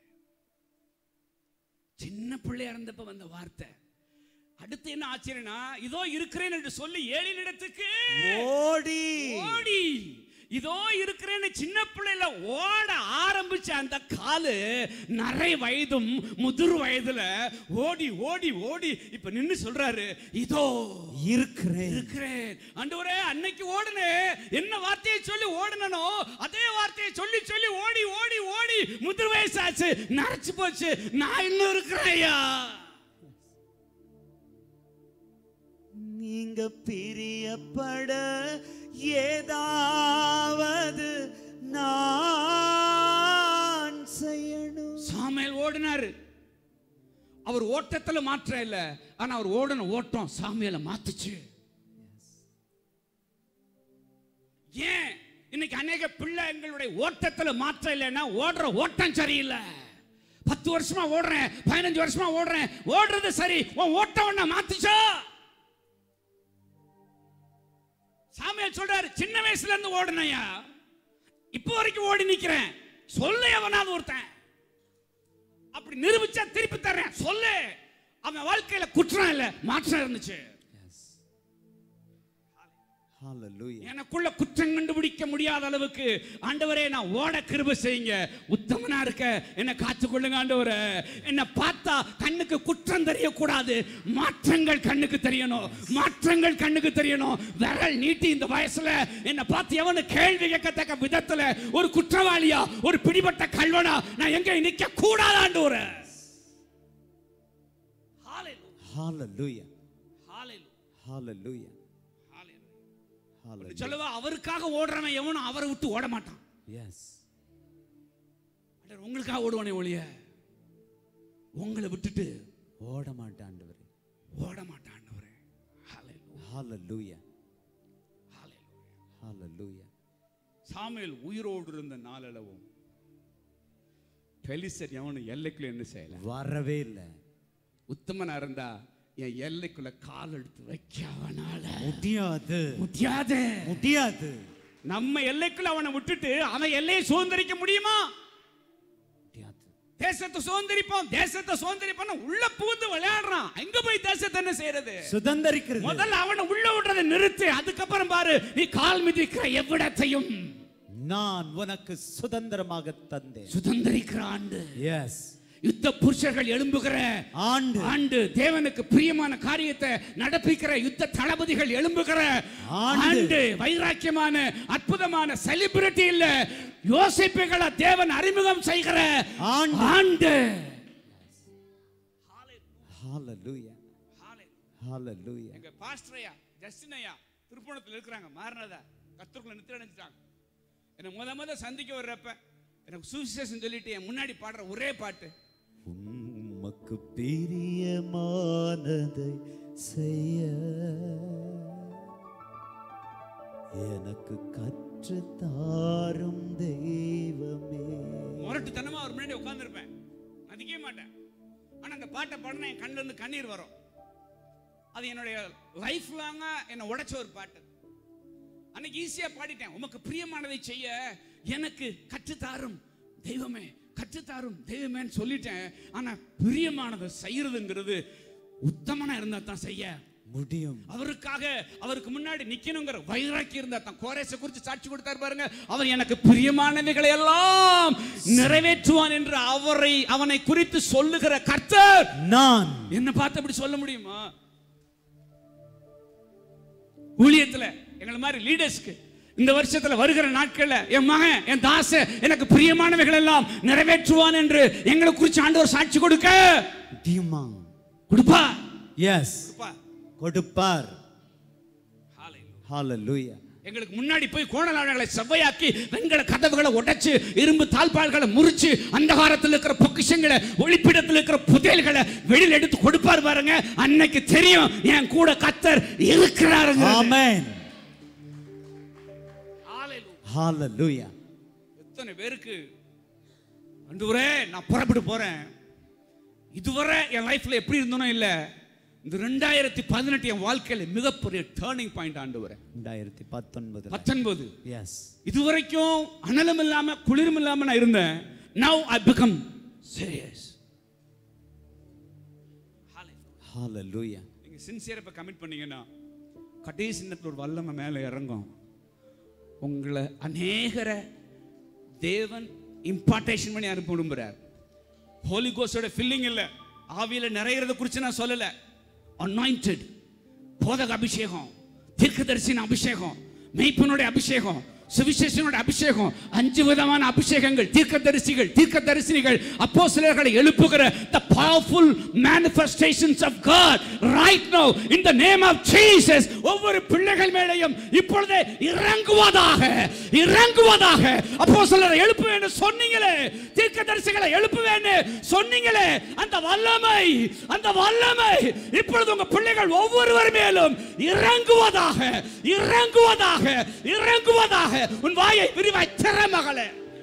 சின்ன பிள்ளையா இருந்தப்ப வந்த வார்த்தை அடுத்து என்ன ஆச்சரியனா இதோ இருக்கிறேன் என்று சொல்லி ஏழினிடத்துக்கு ஓடி ஓடி இதோ இருக்கிறேன்னு சின்ன பிள்ளையில ஓட ஆரம்பிச்ச அந்த காலு நிறை வயதும் முதிர் வயதுல ஓடி ஓடி ஓடி இப்ப நின்னு சொல்றாரு இதோ இருக்கிறேன் இருக்கிறேன் ஆண்டவரே அன்னைக்கு ஓடுனே என்ன வார்த்தையை சொல்லி ஓடுனனோ அதே வார்த்தையை சொல்லி சொல்லி ஓடி ஓடி ஓடி முதிர் வயசாச்சு நரைச்சு போச்சு நான் இன்னும் இருக்கிறேயா நீங்க பிரியப்பட ஏதாவது நான் செய்யணும் சாமுவேல் ஓடினாரு அவர் ஓட்டத்துல மாற்றம் இல்ல ஆனா அவர் ஓடின ஓட்டம் சாமியில மாத்துச்சு ஏன் இன்னைக்கு அநேக பிள்ளைங்களுடைய ஓட்டத்துல மாற்றம் இல்லைன்னா ஓடுற ஓட்டம் சரியில்லை பத்து வருஷமா ஓடுறேன் பதினஞ்சு வருஷமா ஓடுறேன் ஓடுறது சரி உன் ஓட்டம் ஒண்ண மாத்துச்சா சாமியார் சொல்றாரு சின்ன வயசுல இருந்து ஓடுனையா இப்போ வரைக்கும் ஓடி நிக்கிறேன் சொல்ல எவனாவது ஒருத்தன் அப்படி நிரூபிச்சா திருப்பி தர்றேன் சொல்லு அவன் வாழ்க்கையில குற்றம் இல்ல மாற்றம் இருந்துச்சு Hallelujah. எனக்குள்ள குற்றம் கண்டுபிடிக்க முடியாத அளவுக்கு ஆண்டவரே நான் ஓட கிருப செய்யுங்க உத்தமனா இருக்க என்ன காத்துக்கொள்ளுங்க ஆண்டவரே என்ன பார்த்தா கண்ணுக்கு குற்றம் தெரியக்கூடாது மாற்றங்கள் கண்ணுக்கு தெரியணும் மாற்றங்கள் கண்ணுக்கு தெரியணும் விரல் நீட்டி இந்த வயசுல என்ன பார்த்து எவனு கேள்வி கேட்கத்தக்க விதத்துல ஒரு குற்றவாளியா ஒரு பிடிபட்ட கல்வனா நான் எங்க நிக்க கூடாது ஆண்டவரே Hallelujah. Hallelujah. Hallelujah. Hallelujah. Hallelujah. Hallelujah. சொல்லவா அவருக்காக ஓடுறவன் எவனும் அவரை விட்டு ஓட மாட்டான் Yes. ஆண்டவர் உங்களுக்காக ஓடுவானே ஒழிய உங்களை விட்டுட்டு ஓட மாட்டாண்டவரே ஓட மாட்டான் ஆண்டவரே. Hallelujah. Hallelujah. Hallelujah. Hallelujah. Samuel உயிரோடு இருந்த நாளளவும் பெலிசர் எவனும் எல்லைக்குள்ள என்ன செய்யல வரவே இல்லை உத்தமனா இருந்தா என் எல்லைக்குள்ள கால் எடுத்து வைக்கவனால முடியாது முடியாது முடியாது நம்ம எல்லைக்குள்ள அவனை விட்டுட்டு அவன் எல்லையை சுதந்திரிக்க முடியுமா முடியாது தேசத்தை சுதந்திரிப்போம் தேசத்தை சுதந்திரிப்போம் உள்ள புகுந்து விளையாடுறான் எங்க போய் தேசத்தை என்ன செய்யறது சுதந்திரிக்கிறது முதல்ல அவனை உள்ள விடுறதை நிறுத்து அதுக்கப்புறம் பாரு நீ கால் மிதிக்கிற எவ்விடத்தையும் நான் உனக்கு சுதந்திரமாக தந்தேன் சுதந்திரிக்கிற ஆண்டு எஸ் யுத்த புருஷர்கள் எழும்புகிற ஆண்டு ஆண்டு தேவனுக்கு பிரியமான காரியத்தை நடப்பிக்கிற யுத்த தளபதிகள் எழும்புகிற ஆண்டு. ஆண்டு வைராக்கியமான அற்புதமான செலிபிரிட்டி இல்ல யோசிப்புகளை தேவன் அறிமுகம் செய்கிற ஆண்டு. ஆண்டு Hallelujah. Hallelujah. எங்க பாஸ்டர் ஐயா ஜஸ்டின் ஐயா திருப்பணத்தில் இருக்கிறாங்க மாறினதா கத்தருக்குள்ள நித்திர அடைஞ்சிட்டாங்க என்னை முத முத சந்திக்க வர்றப்ப எனக்கு சுவிசேஷன் சொல்லிட்டு என் முன்னாடி பாடுற ஒரே பாட்டு உமக்கு பிரியமானதை செய்ய எனக்கு கற்று தாரும் தெய்வமே முரட்டுத்தனமா அவர் முன்னாடி உட்கார்ந்திருப்பேன் மதிக்கவே மாட்டேன் ஆனா அந்த பாட்டை பாடினா என் கண்ணுல இருந்து கண்ணீர் வரும் அது என்னுடைய லைஃப் லாங்கா என்னை உடைச்ச ஒரு பாட்டு அன்னைக்கு ஈஸியா பாடிட்டேன் உமக்கு பிரியமானதை செய்ய எனக்கு கற்றுத்தாரும் தெய்வமே கற்றுத்தாரும் தெய்வமேன்னு சொல்லிட்டேன் ஆனா பிரியமானதை செய்யறதுங்கிறது உத்தமனா இருந்தா தான் செய்ய முடியும் அவருக்காக அவருக்கு முன்னாடி நிக்கணுங்கிற வைராக்கி இருந்தா தான் கோரேச குறித்து சாட்சி கொடுத்தார் பாருங்க அவர் எனக்கு பிரியமானவைகளை எல்லாம் நிறைவேற்றுவான் என்று அவரை அவனை குறித்து சொல்லுகிற கர்த்தர் நான் என்ன பார்த்து அப்படி சொல்ல முடியுமா ஊழியத்துல எங்களை மாதிரி லீடர்ஸ்க்கு இந்த வருஷத்துல வருகிற நாட்கள்ல என் மகன் என் தாச எனக்கு பிரியமானவைகள் எல்லாம் நிறைவேற்றுவான் என்று எங்களை குறித்து ஆண்டவர் சாட்சி கொடுக்க முடியுமா கொடுப்பா எஸ் கொடுப்பா கொடுப்பார் Hallelujah. ஹalleluya எங்களுக்கு முன்னாடி போய் கோணலாளர்களை செவ்வையாக்கி வெண்கல கதவுகளை உடைச்சு இரும்பு தாழ்பால்களை முறிச்சு அந்தகாரத்தில் இருக்கிற பொக்கிஷங்களை ஒளிப்பிடத்தில் இருக்கிற புதையல்களை வெளியில் எடுத்து கொடுப்பார் பாருங்க அன்னைக்கு தெரியும் என் கூட கத்தர் இருக்கிறாருங்க ஆமென் ஹalleluya எத்தனை பேருக்கு அன்றுவரே நான் புறப்பட்டு போறேன் இதுவரை என் லைஃப்ல எப்படி இருந்தனோ இல்ல இந்த ரெண்டாயிரத்தி பதினெட்டு என் வாழ்க்கையில மிகப்பெரிய டேர்னிங் பாயிண்ட் ஆண்டு வரேன் ரெண்டாயிரத்தி பத்தொன்பது பத்தொன்பது எஸ் இதுவரைக்கும் அனலும் இல்லாம குளிரும் இல்லாம நான் இருந்தேன் now I become serious hallelujah நீங்க சின்சியரா இப்ப கமிட் பண்ணீங்கன்னா கடைசி நேரத்தில் ஒரு வல்லமை மேலே இறங்கும் உங்களை அநேகரை தேவன் இம்பார்ட்டேஷன் பண்ணி அனுப்ப விரும்புறார் ஹோலி கோஸ்டோட ஃபில்லிங் இல்ல ஆவியில நிறையறத குறித்து நான் சொல்லல அனாயிண்டட் போதக அபிஷேகம் தீர்க்கதரிசின அபிஷேகம் மெய்ப்பனுடைய அபிஷேகம் சுவிசேஷனோட அபிஷேகம் அஞ்சு விதமான அபிஷேகங்கள் தீர்க்கதரிசிகள் தீர்க்கதரிசினிகள் அப்போஸ்தலர்களை எழுப்புகிற the powerful manifestations of God right now in the name of Jesus ஒவ்வொரு பிள்ளைகள் மேலேயும் இப்பொழுதே இறங்குவதாக இறங்குவதாக அப்போஸ்தலரை எழுப்புவேன்னு சொன்னீங்களே தீர்க்கதரிசிகளை எழுப்புவேன்னு சொன்னீங்களே அந்த வல்லமை அந்த வல்லமை இப்பொழுது உங்க பிள்ளைகள் ஒவ்வொருவர் மேலும் இறங்குவதாக இறங்குவதாக இறங்குவதாக உன் வாயை விரிவாய் திற மகளே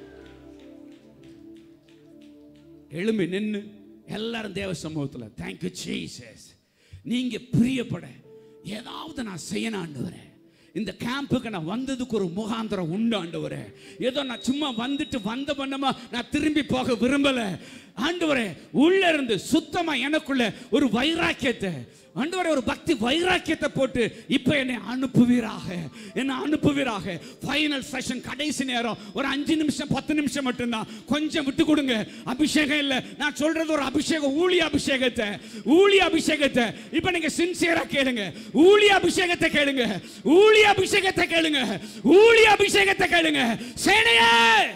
எழும்பி நின்னு எல்லாரும் தேவ சமூகத்தில் தேங்க்யூ ஜீசஸ் நீங்க பிரியப்பட ஏதாவது நான் செய்யணும் ஆண்டவரே இந்த கேம்புக்கு நான் வந்ததுக்கு ஒரு முகாந்திரம் உண்டு ஆண்டவரே ஏதோ நான் சும்மா வந்துட்டு வந்த பண்ணமா நான் திரும்பி போக விரும்பல ஆண்டவரே உள்ள இருந்து சுத்தமா எனக்குள்ள ஒரு வைராக்கியத்தை ஆண்டவரே ஒரு பக்தி வைராக்கியத்தை போட்டு இப்போ என்னை அனுப்புவீராக என்னை அனுப்புவீராக ஃபைனல் செஷன் கடைசி நேரம் ஒரு அஞ்சு நிமிஷம் பத்து நிமிஷம் மட்டும்தான் கொஞ்சம் விட்டு கொடுங்க அபிஷேகம் இல்லை நான் சொல்றது ஒரு அபிஷேகம் ஊழிய அபிஷேகத்தை ஊழிய அபிஷேகத்தை இப்போ நீங்க சின்சியரா கேளுங்க ஊழிய அபிஷேகத்தை கேளுங்க ஊழிய அபிஷேகத்தை கேளுங்க ஊழிய அபிஷேகத்தை கேளுங்க சேனையே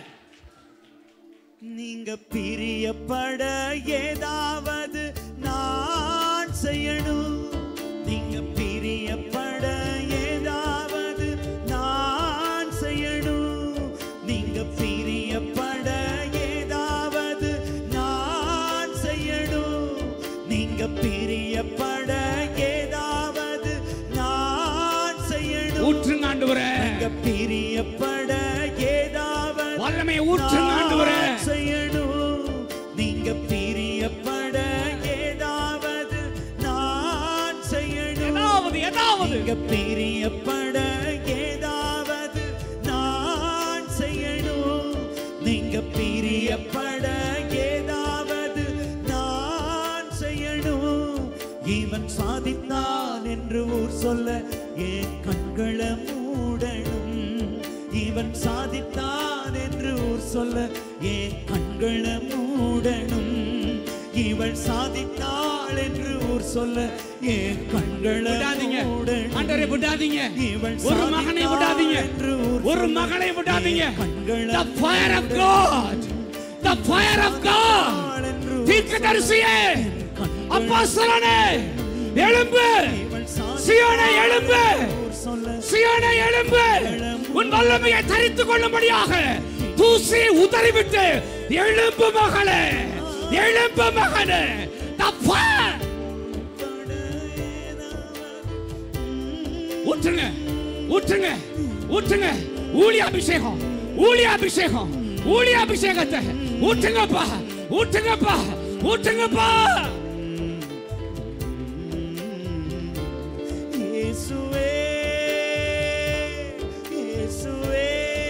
நீங்க பிரியப்பட ஏதாவது நான் செய்யணும் நீங்க பிரியப்பட ஏதாவது நான் செய்யணும் நீங்க பிரியப்பட ஏதாவது நான் செய்யணும் நீங்க பிரியப்பட ஏதாவது நான் செய்யணும் ஊற்றுங்க ஆண்டவரே நீங்க பிரியப்பட ஏதாவது வல்லமையை ஊற்றுங்க ஆண்டவரே நான் செய்யணும் நீங்க பிரியப்பட ஏதாவது நான் செய்யணும் ஏதாவது ஏதாவது நீங்க பிரியப்பட ஏதாவது நான் செய்யணும் நீங்க பிரியப்பட ஏதாவது நான் செய்யணும் இவன் சாதித்தான் என்று ஊர் சொல்ல என் கண்களை மூடணும் இவன் சாதித்தான் என்று ஊர் சொல்ல என் கண்களை மூடணும் இவள் சாதித்தாள் என்று ஊர் சொல்ல என் கண்களை விடாதீங்க மூடணும் ஆண்டவரே விடாதீங்க இவள் ஒரு மகனை விடாதீங்க என்று ஊர் ஒரு சொல்ல மகளை விடாதீங்க என் கண்களை the fire of god the fire of god என்று தீர்க்கதரிசியே அப்போஸ்தலனே எழும்பு இவள் சியோனே எழும்பு ஊர் சொல்ல சியோனே எழும்பு உன் வல்லமையை தரித்துக் கொள்ளும்படியாக தூசி உதறிவிட்டு எழும்பு மகளே எழும்பு மகனே the fire ஊற்றுங்க ஊற்றுங்க ஊற்றுங்க ஊழிய அபிஷேகம் ஊழிய அபிஷேகம் ஊழிய அபிஷேகத்தை ஊற்றுங்கப்பா ஊற்றுங்கப்பா ஊற்றுங்கப்பா இயேசுவே இயேசுவே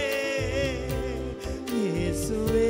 இயேசுவே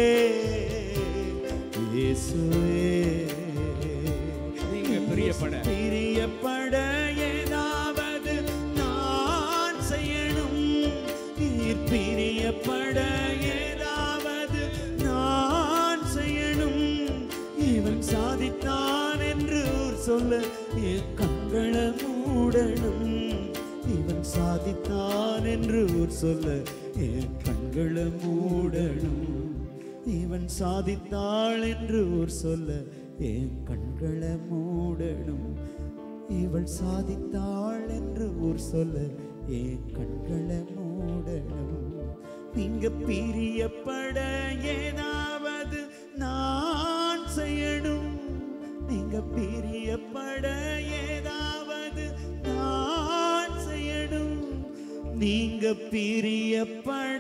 இயேசுவே நீங்க பிரியப்பட பிரியப்பட ஏதாவது நான் செய்யணும் நீர் பிரியப்பட ஏதாவது நான் செய்யணும் இவன் சாதித்தான் என்று ஊர் சொல்ல என் கண்களை மூடணும் இவன் சாதித்தான் என்று ஊர் சொல்ல என் கண்களை மூடணும் இவன் சாதித்தாள் என்று ஊர் சொல்ல என் கண்களை மூடணும் இவள் சாதித்தாள் என்று ஊர் சொல்ல என் கண்களை மூடணும் நீங்க பிரியப்பட ஏதாவது நான் செய்யணும் நீங்க பிரியப்பட ஏதாவது நான் செய்யணும் நீங்க பிரியப்பட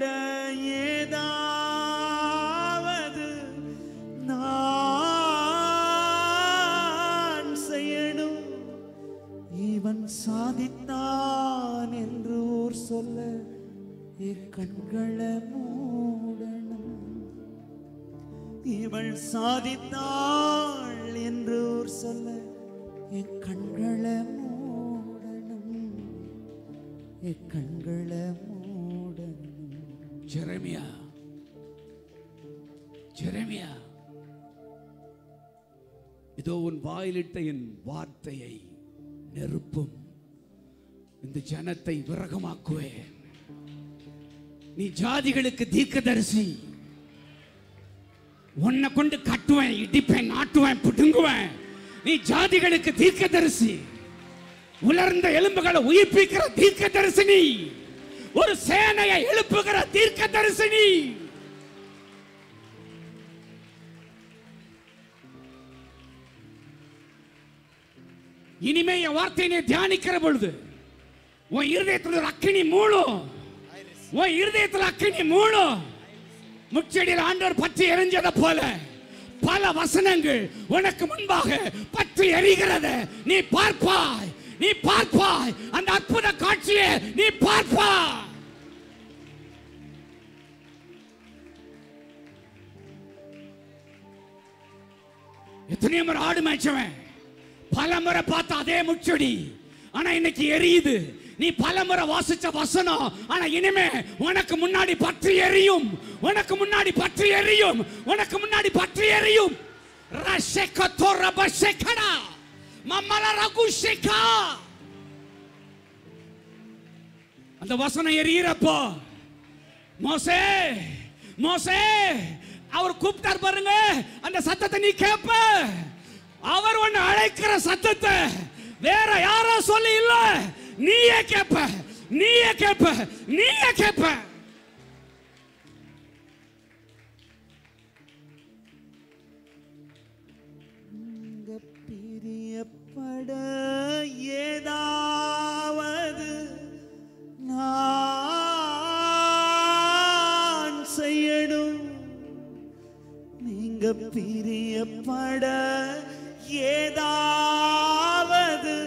ஏதாவது நான் செய்யணும் சாதித்தான் என்று ஊர் சொல்ல என் கண்களை மூடணும் இவள் சாதித்தாள் என்று ஊர் சொல்ல என் கண்களை மூடணும் என் கண்களை மூடணும் ஜெரமியா ஜெரமியா இதோ உன் வாயிலிட்ட என் வார்த்தையை நெருப்பும் இந்த ஜனத்தை விரகமாக்குவேன் நீ ஜாதிகளுக்கு தீர்க்கதரிசி உன்னை கொண்டு கட்டுவேன் இடிப்பேன் நாட்டுவேன் புடுங்குவேன் நீ ஜாதிகளுக்கு தீர்க்கதரிசி உலர்ந்த எலும்புகளை உயிர்ப்பிக்கிற தீர்க்கதரிசினி ஒரு சேனையை எழுப்புகிற தீர்க்கதரிசினி இனிமே என் வார்த்தையை நீ தியானிக்கிற பொழுது உன் இருதயத்தில் ஒரு அக்கினி மூணும் உன் இருதயத்தில் அக்கினி மூணும் முச்செடியில் ஆண்டவர் பற்றி எரிஞ்சதை போல பல வசனங்கள் உனக்கு முன்பாக பற்றி எரிகிறத நீ பார்ப்பாய் நீ பார்ப்பாய் அந்த அற்புத காட்சியை நீ பார்ப்பாய் எத்தனையோ முறை ஆடு மேய்ச்சவன் பல முறை பார்த்த அதே முச்செடி ஆனா இன்னைக்கு எரியுது நீ பல முறை வாசிச்ச வசனம் ஆனா இனிமே உனக்கு முன்னாடி பற்றி எரியும் உனக்கு முன்னாடி பற்றி எரியும் உனக்கு முன்னாடி பற்றி எரியும் ரஷெக்கத்தோ ரபஷெக்கடா மம்மல ரகுஷெக்கா அந்த வசனம் எரியிறப்போ மோசே மோசே அவர் கூப்பிட்டார் பாருங்க அந்த சத்தத்தை நீ கேப்ப அவர் உன்னை அழைக்கிற சத்தத்தை வேற யாரோ சொல்லி இல்ல நீயே கேப்ப நீயே கேப்ப நீயே கேப்ப இங்க பிரியப்பட ஏதாவது நான் செய்யணும் நீங்க பிரியப்பட ஏதாவது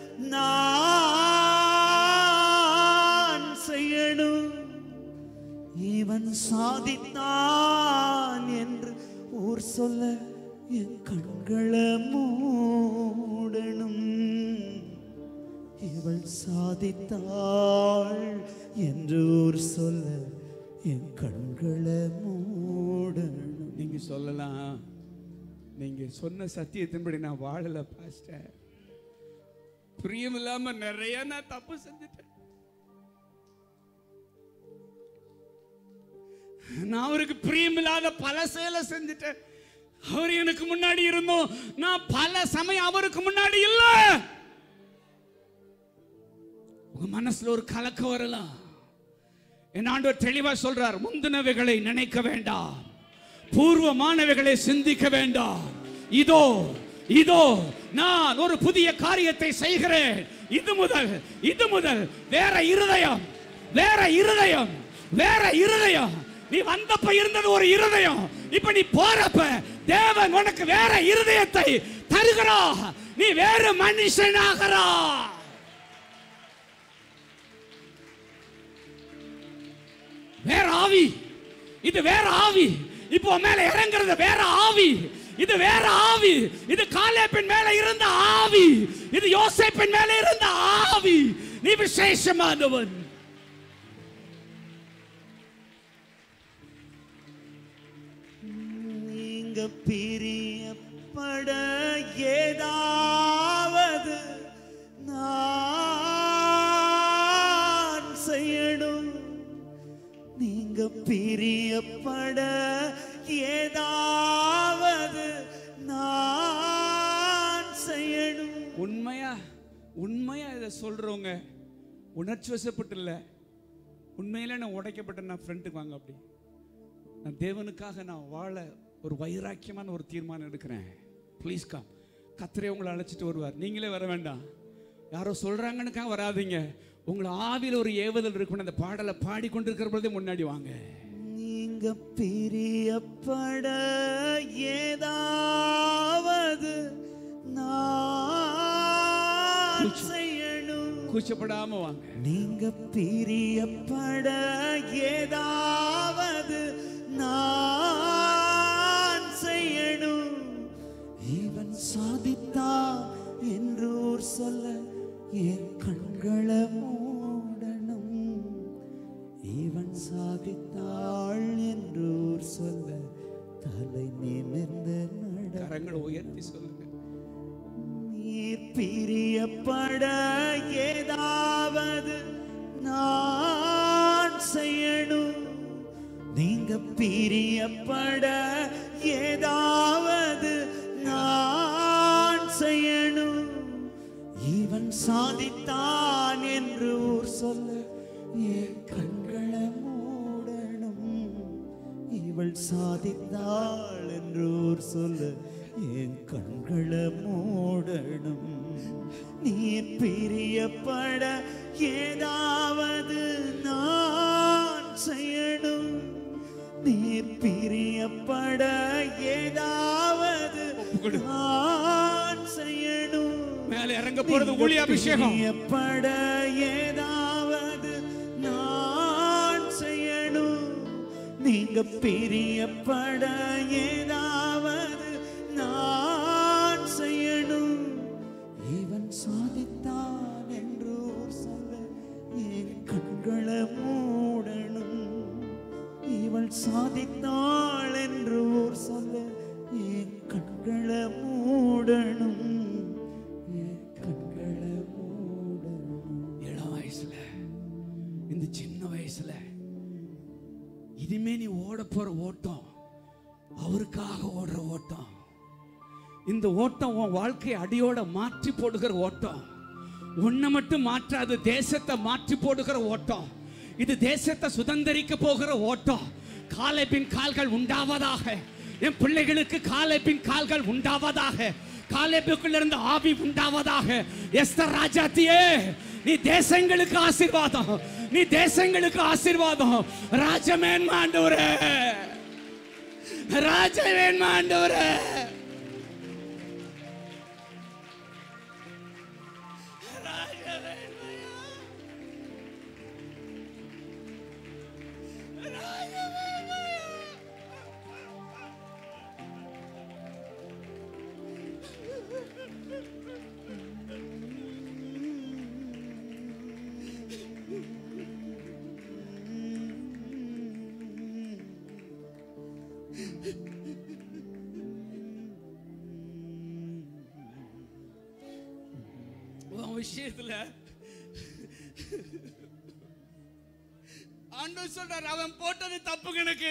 நான் செய்யணும் இவன் சாதித்தான் என்று ஊர் சொல்ல என் கண்களை மூடணும் இவள் சாதித்தாள் என்று ஊர் சொல்ல என் கண்களை மூடணும் நீங்க சொல்லலாம் நீங்க சொன்ன சத்தியத்தின்படி நான் வாழல பாஸ்டர் பிரியம் இல்லாம நிறைய நான் தப்பு செஞ்சுட்டேன் நான் அவருக்கு பிரியம் இல்லாத பல செயலை செஞ்சுட்டேன் அவர் எனக்கு முன்னாடி இருந்தோம் நான் பல சமயம் அவருக்கு முன்னாடி இல்ல உங்க மனசுல ஒரு கலக்கம் வரலாம் என் ஆண்டவர் தெளிவா சொல்றார் முந்தினவைகளை நினைக்க வேண்டாம் பூர்வமானவைகளை சிந்திக்க வேண்டாம் இதோ இதோ நான் ஒரு புதிய காரியத்தை செய்கிறேன் இது முதல் இது முதல் வேற இருதயம் வேற இருதயம் வேற இருதயம் நீ வந்தப்ப இருந்தது ஒரு இருதயம் இப்ப நீ போறப்ப தேவன் உனக்கு வேற இருதயத்தை தருகிறா நீ வேற மனுஷனாகிறா வேற ஆவி இது வேற ஆவி இப்போ உன் மேல இறங்குறது வேற ஆவி இது வேற ஆவி இது காலேப்பின் மேல இருந்த ஆவி இது யோசேப்பின் மேல இருந்த ஆவி நீ விசேஷமானவன் நீங்க பிரியப்பட ஏதாவது நான் செய்யணும் நீங்க பிரியப்பட ஏதாவது நான் செய்யணும் உண்மையா உண்மையா இதை சொல்றவங்க உணர்ச்சி வசப்பட்டு இல்ல உண்மையில நான் உடைக்கப்பட்ட நான் ஃப்ரெண்டுக்கு வாங்க அப்படி நான் தேவனுக்காக நான் வாழ ஒரு வைராக்கியமான ஒரு தீர்மானம் எடுக்கிறேன் ப்ளீஸ் கம் கத்திரே உங்களை அழைச்சிட்டு வருவார் நீங்களே வர வேண்டாம் யாரோ சொல்றாங்கன்னுக்காக வராதீங்க உங்களை ஆவியில் ஒரு ஏவுதல் இருக்கணும் அந்த பாடலை பாடிக்கொண்டிருக்கிற பொழுதே முன்னாடி வாங்க நீங்க பிரியப்பட ஏதாவது நான் செய்யணும் கூச்சப்படாம வாங்க நீங்க பிரியப்பட ஏதாவது நான் செய்யணும் இவன் சாதித்தான் என்று ஊர் சொல்ல என் கண்களை மூடணும் இவன் சாதித்தாள் என்று ஊர் சொல்ல தலை நிமிர்ந்து நட கரங்களை உயர்த்தி சொல்லுங்க நீர் பிரியப்பட ஏதாவது நான் செய்யணும் நீங்க பிரியப்பட ஏதாவது நான் செய்யணும் இவன் சாதித்தான் என்று ஊர் சொல்ல என் கண்களை மூடணும் இவள் சாதித்தாள் என்று ஊர் சொல்ல என் கண்களை மூடணும் நீர் பிரியப்பட ஏதாவது நான் செய்யணும் நீர் பிரியப்பட ஏதாவது நான் செய்யணும் மேல இறங்க போறது ஊழிய அபிஷேகம் பிரியப்பட ஏதாவது நான் செய்யணும் நீங்க பிரியப்பட ஏதாவது நான் செய்யணும் இவன் சாதித்தான் என்று ஊர் சொல்ல என் கண்களை மூடணும் இவள் சாதித்தாள் என்று ஊர் சொல்ல என் கண்களை மூடணும் என் கண்களை மூடணும் இளம் வயசுல இந்த சின்ன வயசுல இனிமே நீ ஓட போற ஓட்டம் அவருக்காக ஓடுற ஓட்டம் இந்த ஓட்டம் உன் வாழ்க்கையை அடியோட மாற்றி போடுகிற ஓட்டம் உன்னை மட்டும் மாற்றாது தேசத்தை மாற்றி போடுகிற ஓட்டம் இது தேசத்தை சுதந்திரிக்க போகிற ஓட்டம் காலை பின் கால்கள் உண்டாவதாக என் பிள்ளைகளுக்கு காலை பின் கால்கள் உண்டாவதாக காலேபுக்குள்ள இருந்து ஆவி உண்டாவதாக எஸ்தர் ராஜாத்தியே நீ தேசங்களுக்கு ஆசீர்வாதம் நீ தேசங்களுக்கு ஆசீர்வாதம் ராஜமேன் ஆண்டவரே ராஜமேன் ஆண்டவரே உன் விஷயத்துல ஆண்டவர் சொல்றார் அவன் போட்டது தப்பு கணக்கு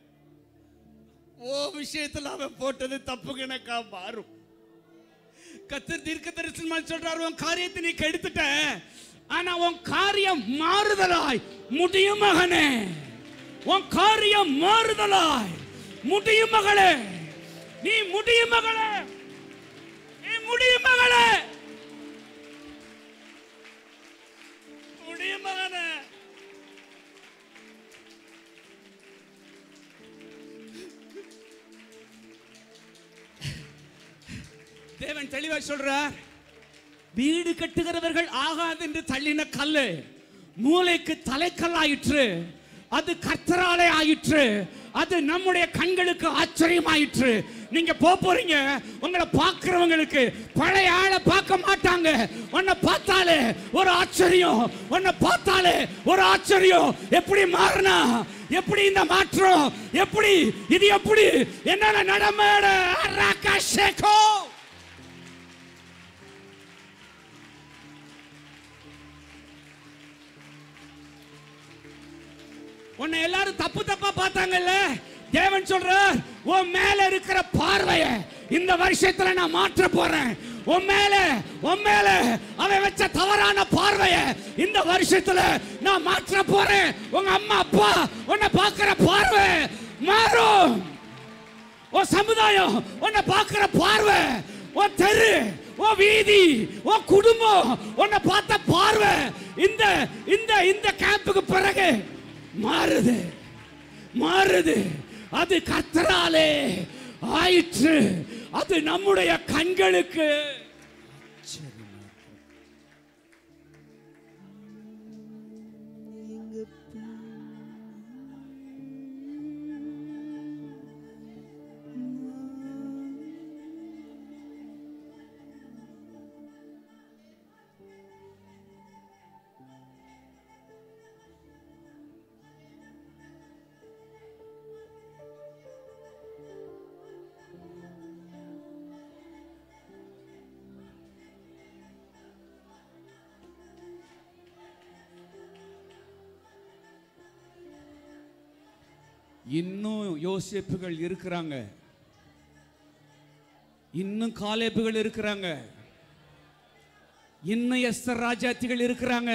ஓ விஷயத்துல அவன் போட்டது தப்பு கணக்கா மாறும் கத்தர் தீர்க்க தரிசனமா சொல்றார் உன் காரியத்தை நீ கெடுத்துட்ட ஆனா உன் காரியம் மாறுதலாய் முடியும் மகனே உன் காரியம் மாறுதலாய் முடியும் மகளே நீ முடியும் மகளே நீ முடியும் மகளே முடியும் மகனே தேவன் தெளிவா சொல்றார் வீடு கட்டுகிறவர்கள் ஆகாது என்று தள்ளின கல்லு மூளைக்கு தலைக்கல்லாயிற்று அது கர்த்தராலே ஆயிற்று அது நம்முடைய கண்களுக்கு ஆச்சரியமாயிற்று நீங்க போக போறீங்க உங்களை பார்க்கிறவங்களுக்கு பழைய ஆளை பார்க்க மாட்டாங்க உன்னை பார்த்தாலே ஒரு ஆச்சரியம் உன்னை பார்த்தாலே ஒரு ஆச்சரியம் எப்படி மாறினா எப்படி இந்த மாற்றம் எப்படி இது எப்படி என்னால நடமாட ஷேகோ உன்னை எல்லாரும் தப்பு தப்பா பார்த்தாங்கல்ல தேவன் சொல்றார் உன் மேல இருக்கிற பார்வைய இந்த வருஷத்துல நான் மாற்ற போறேன் உன் மேல உன் மேல அவன் வச்ச தவறான பார்வைய இந்த வருஷத்துல நான் மாற்ற போறேன் உங்க அம்மா அப்பா உன்னை பார்க்கிற பார்வை மாறும் உன் சமுதாயம் உன்னை பார்க்கிற பார்வை உன் தெரு உன் வீதி உன் குடும்பம் உன்னை பார்த்த பார்வை இந்த இந்த இந்த கேம்புக்கு பிறகு மாறுது மாறுது அது கத்தராலே ஆயிற்று அது நம்முடைய கண்களுக்கு இன்னும் யோசேப்புகள் இருக்கிறாங்க இன்னும் காலேப்புகள் இருக்கிறாங்க இன்னும் எஸ்தர் ராஜாத்திகள் இருக்கிறாங்க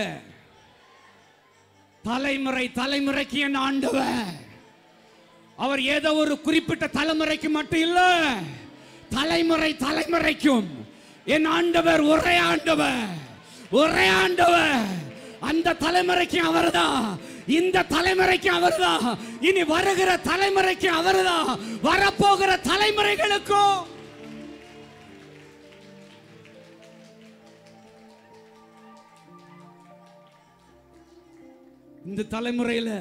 தலைமுறை தலைமுறைக்கு என் ஆண்டவர் அவர் ஏதோ ஒரு குறிப்பிட்ட தலைமுறைக்கு மட்டும் இல்ல தலைமுறை தலைமுறைக்கும் என் ஆண்டவர் ஒரே ஆண்டவர் ஒரே ஆண்டவர் அந்த தலைமுறைக்கு அவர்தான் இந்த தலைமுறைக்கு அவர்தான் இனி வருகிற தலைமுறைக்கு அவர்தான் வரப்போகிற தலைமுறைகளுக்கும் இந்த தலைமுறையில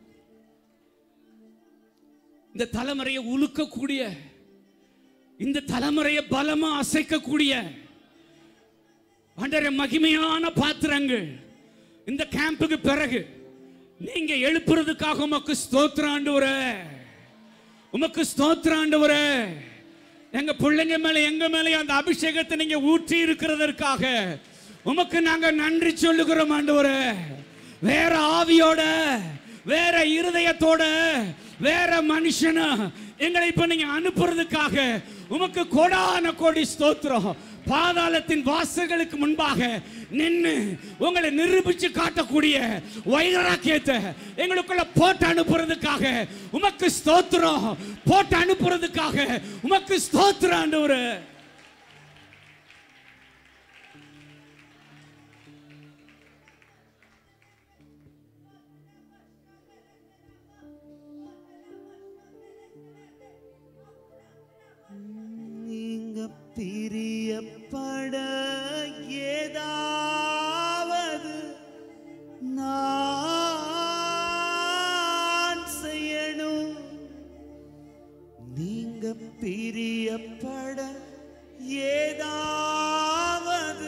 இந்த தலைமுறையை உலுக்கக்கூடிய இந்த தலைமுறையை பலமா அசைக்கக்கூடிய ஆண்டவரே மகிமையான பாத்திரங்கள் இந்த கேம்புக்கு பிறகு நீங்க எழுப்புறதுக்காக உமக்கு ஸ்தோத்திர ஆண்டவரே உமக்கு ஸ்தோத்திர ஆண்டவரே எங்க பிள்ளைங்க மேல எங்க மேல அந்த அபிஷேகத்தை நீங்க ஊற்றி இருக்கிறதற்காக உமக்கு நாங்க நன்றி சொல்லுகிறோம் ஆண்டவரே வேற ஆவியோட வேற இருதயத்தோட வேற மனுஷனா எங்களை இப்ப நீங்க அனுப்புறதுக்காக உமக்கு கோடான கோடி ஸ்தோத்திரம் பாதாளத்தின் வாசல்களுக்கு முன்பாக நின்னு உங்களை நிரூபிச்சு காட்டக்கூடிய வைராக்கியத்தை எங்களுக்குள்ள போட்டு அனுப்புறதுக்காக உமக்கு ஸ்தோத்திரம் போட்டு அனுப்புறதுக்காக உமக்கு ஸ்தோத்திரம் ஆண்டவரே நீங்க பிரியப்பட ஏதாவது நான் செய்யணும் நீங்க பிரியப்பட ஏதாவது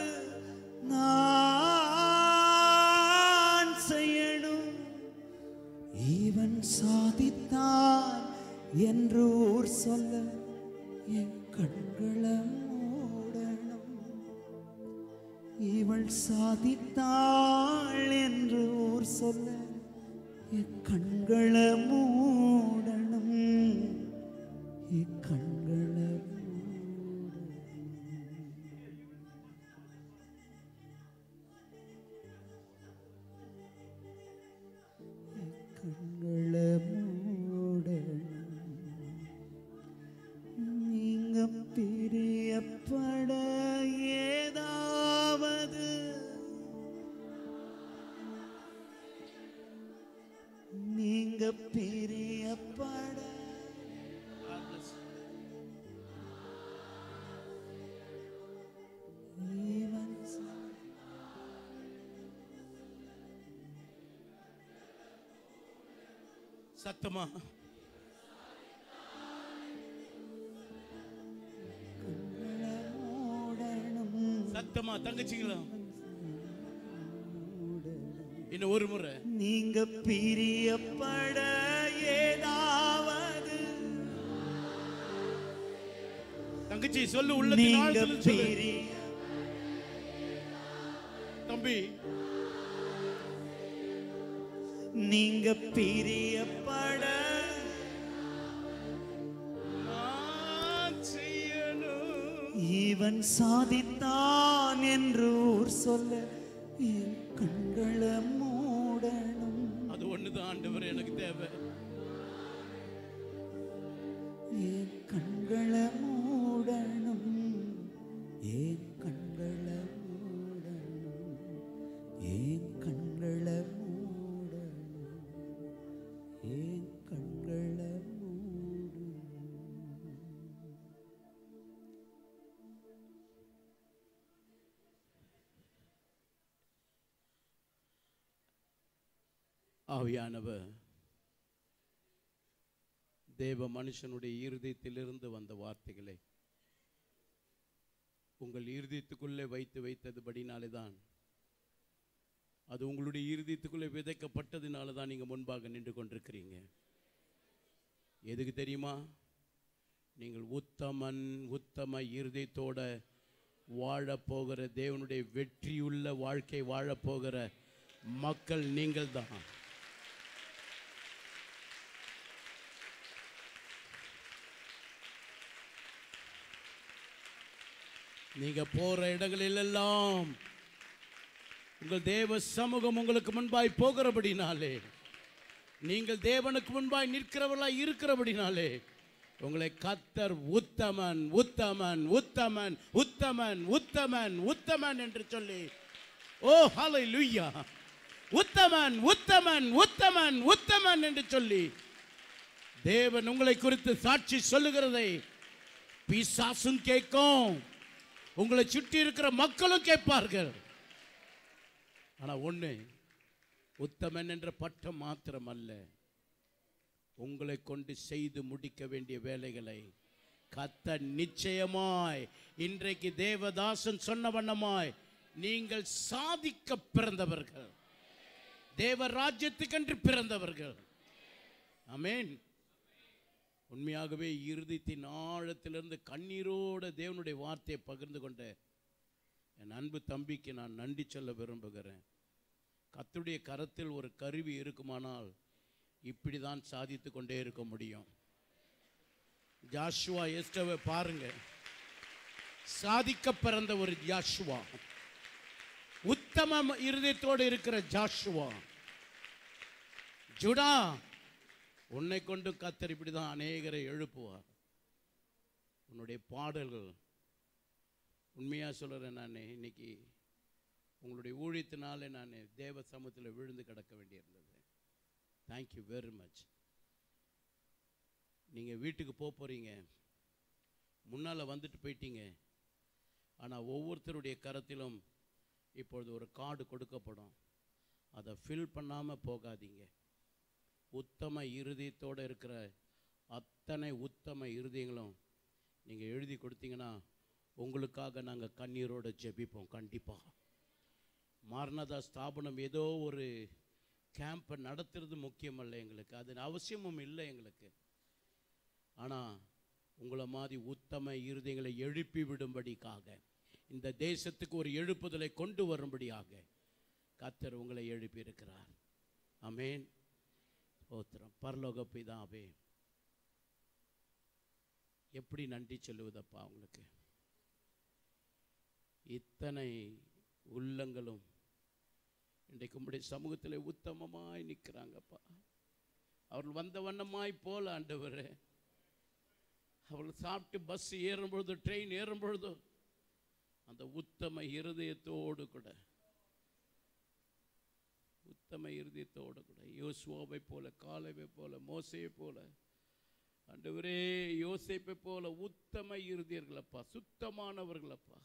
நான் செய்யணும் இவன் சாதித்தான் என்று ஊர் சொல்ல என் கண்களை மூடணும் இவள் சாதித்தாள் என்று ஊர் சொல்ல என் கண்களை மூடணும் என் கண்களை மூடணும் கண்களை மூடணும் நீங்க பிரியப்பட ஏதாவது நீங்க பிரியப்பட இவன் சா- சத்தமா கண்களை மூடணும் சத்தமா தங்கச்சிங்களா இன்னும் ஒரு முறை நீங்க பிரியப்பட ஏதாவது தங்கச்சி சொல்லு உள்ளத்தின் நீங்க ஆழத்துல சொல்லு பிரிய தம்பி நீங்க பிரியப்பட நான் செய்யணும் இவன் சாதித்தான் என்று ஊர் சொல்ல என் கண்களை மூடணும் அது ஒண்ணுதான் ஆண்டவர் எனக்கு தேவை என் கண்களை மூடணும் என் கண்களை மூடணும் என் கண்களை மூடணும் என் கண்களை மூடணும் ஆவியானவர் தேவ மனுஷனுடைய இருதயத்திலிருந்து வந்த வார்த்தைகளை உங்கள் இருதயத்துக்குள்ளே வைத்து வைத்ததுபடினாலே தான் அது உங்களுடைய இருதயத்துக்குள்ளே விதைக்கப்பட்டதுனால தான் நீங்கள் முன்பாக நின்று கொண்டிருக்கிறீங்க எதுக்கு தெரியுமா நீங்கள் உத்தமன் உத்தம இருதயத்தோட வாழப் போகிற தேவனுடைய வெற்றியுள்ள வாழ்க்கை வாழப் போகிற மக்கள் நீங்கள் தான் நீங்க போற இடங்களில் எல்லாம் உங்கள் தேவ சமூகம் உங்களுக்கு முன்பாய் போகிறபடினாலே நீங்கள் தேவனுக்கு முன்பாய் நிற்கிறவர்களாய் இருக்கிறபடினாலே உங்களை கத்தர் உத்தமன் உத்தமன் உத்தமன் உத்தமன் உத்தமன் உத்தமன் என்று சொல்லி ஓ ஹலை லுய்யா உத்தமன் உத்தமன் உத்தமன் உத்தமன் என்று சொல்லி தேவன் உங்களை குறித்து சாட்சி சொல்லுகிறதை பிசாசும் கேட்கும் உங்களை சுற்றி இருக்கிற மக்களும் கேட்பார்கள் ஆனா ஒண்ணு உத்தமன் என்ற பட்டம் மாத்திரம் அல்ல உங்களை கொண்டு செய்து முடிக்க வேண்டிய வேலைகளை கத்த நிச்சயமாய் இன்றைக்கு தேவதாசன் சொன்ன வண்ணமாய் நீங்கள் சாதிக்க பிறந்தவர்கள் தேவ ராஜ்யத்துக்கென்று பிறந்தவர்கள் ஆமென் உண்மையாகவே இருதயத்தின் ஆழத்திலிருந்து கண்ணீரோட தேவனுடைய வார்த்தையை பகிர்ந்து கொண்ட என் அன்பு தம்பிக்கு நான் நன்றி சொல்ல விரும்புகிறேன் கர்த்தருடைய கரத்தில் ஒரு கருவி இருக்குமானால் இப்படி தான் சாதித்து கொண்டே இருக்க முடியும் ஜாஷுவா எஸ்டவை பாருங்க சாதிக்க பிறந்த ஒரு ஜாஷுவா உத்தம இருதயத்தோடு இருக்கிற ஜாஷுவா ஜுடா உன்னை கொண்டு கத்தர் இப்படி தான் அநேகரை எழுப்புவார் உன்னுடைய பாடல்கள் உண்மையாக சொல்கிறேன் நான் இன்னைக்கு உங்களுடைய ஊழியத்தினாலே நான் தேவ சமூகத்தில் விழுந்து கிடக்க வேண்டியிருந்தது தேங்க்யூ வெரி மச் நீங்கள் வீட்டுக்கு போக போகிறீங்க முன்னால் வந்துட்டு போயிட்டீங்க ஆனால் ஒவ்வொருத்தருடைய கரத்திலும் இப்பொழுது ஒரு கார்டு கொடுக்கப்படும் அதை ஃபில் பண்ணாமல் போகாதீங்க உத்தம இருதயத்தோடு இருக்கிற அத்தனை உத்தம இருதயங்களும் நீங்கள் எழுதி கொடுத்தீங்கன்னா உங்களுக்காக நாங்கள் கண்ணீரோட ஜெபிப்போம் கண்டிப்பாக மாரணதா ஸ்தாபனம் ஏதோ ஒரு கேம்பை நடத்துறது முக்கியமல்ல எங்களுக்கு அது அவசியமும் இல்லை எங்களுக்கு ஆனால் உங்களை மாதிரி உத்தம இருதயங்களை எழுப்பி விடும்படிக்காக இந்த தேசத்துக்கு ஒரு எழுப்புதலை கொண்டு வரும்படியாக கத்தர் உங்களை எழுப்பி இருக்கிறார் அமேன் ஸ்தோத்திரம் பரலோக பிதாவே எப்படி நன்றி சொல்லுவதப்பா உங்களுக்கு இத்தனை உள்ளங்களும் இன்றைக்கு உம்முடைய சமூகத்தில் உத்தமமாய் நிற்கிறாங்கப்பா அவர்கள் வந்த வண்ணமாய் போல ஆண்டவரே அவர்கள் சாப்பிட்டு பஸ் ஏறும் பொழுது ட்ரெயின் ஏறும் பொழுதோ அந்த உத்தம இருதயத்தோடு கூட உத்தம இருதயத்தோடு கூட யோசுவாவை போல காலவை போல மோசையை போல ஆண்டவரே யோசேப்பை போல உத்தம இருதயர்களப்பா சுத்தமானவர்களப்பா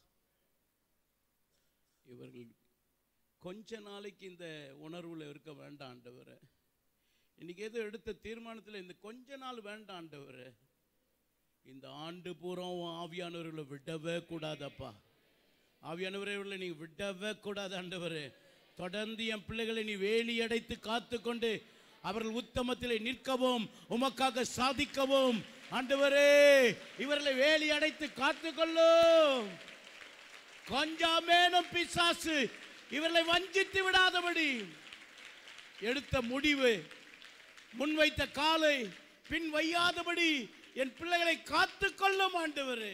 இவர்கள் கொஞ்ச நாளைக்கு இந்த உணர்வுல இருக்க வேண்டாம் ஆண்டவரே இன்னைக்கு ஏதோ எடுத்த தீர்மானத்தில் இந்த கொஞ்ச நாள் வேண்டாம் ஆண்டவரே இந்த ஆண்டு பூரா உன் ஆவியானவர்களை விடவே கூடாதப்பா ஆவியானவர்களை நீ விடவே கூடாது ஆண்டவரே தொடர்ந்து என் பிள்ளைகளை நீ வேலி அடைத்து காத்துக்கொண்டு அவர்கள் உத்தமத்திலே நிற்கவும் உமக்காக சாதிக்கவும் ஆண்டவரே இவர்களை வேலி அடைத்து காத்துக்கொள்ளும் கொஞ்சமேனும் பிசாசு இவர்களை வஞ்சித்து விடாதபடி எடுத்த முடிவு முன்வைத்த காலை பின் வையாதபடி என் பிள்ளைகளை காத்துக்கொள்ளும் ஆண்டவரே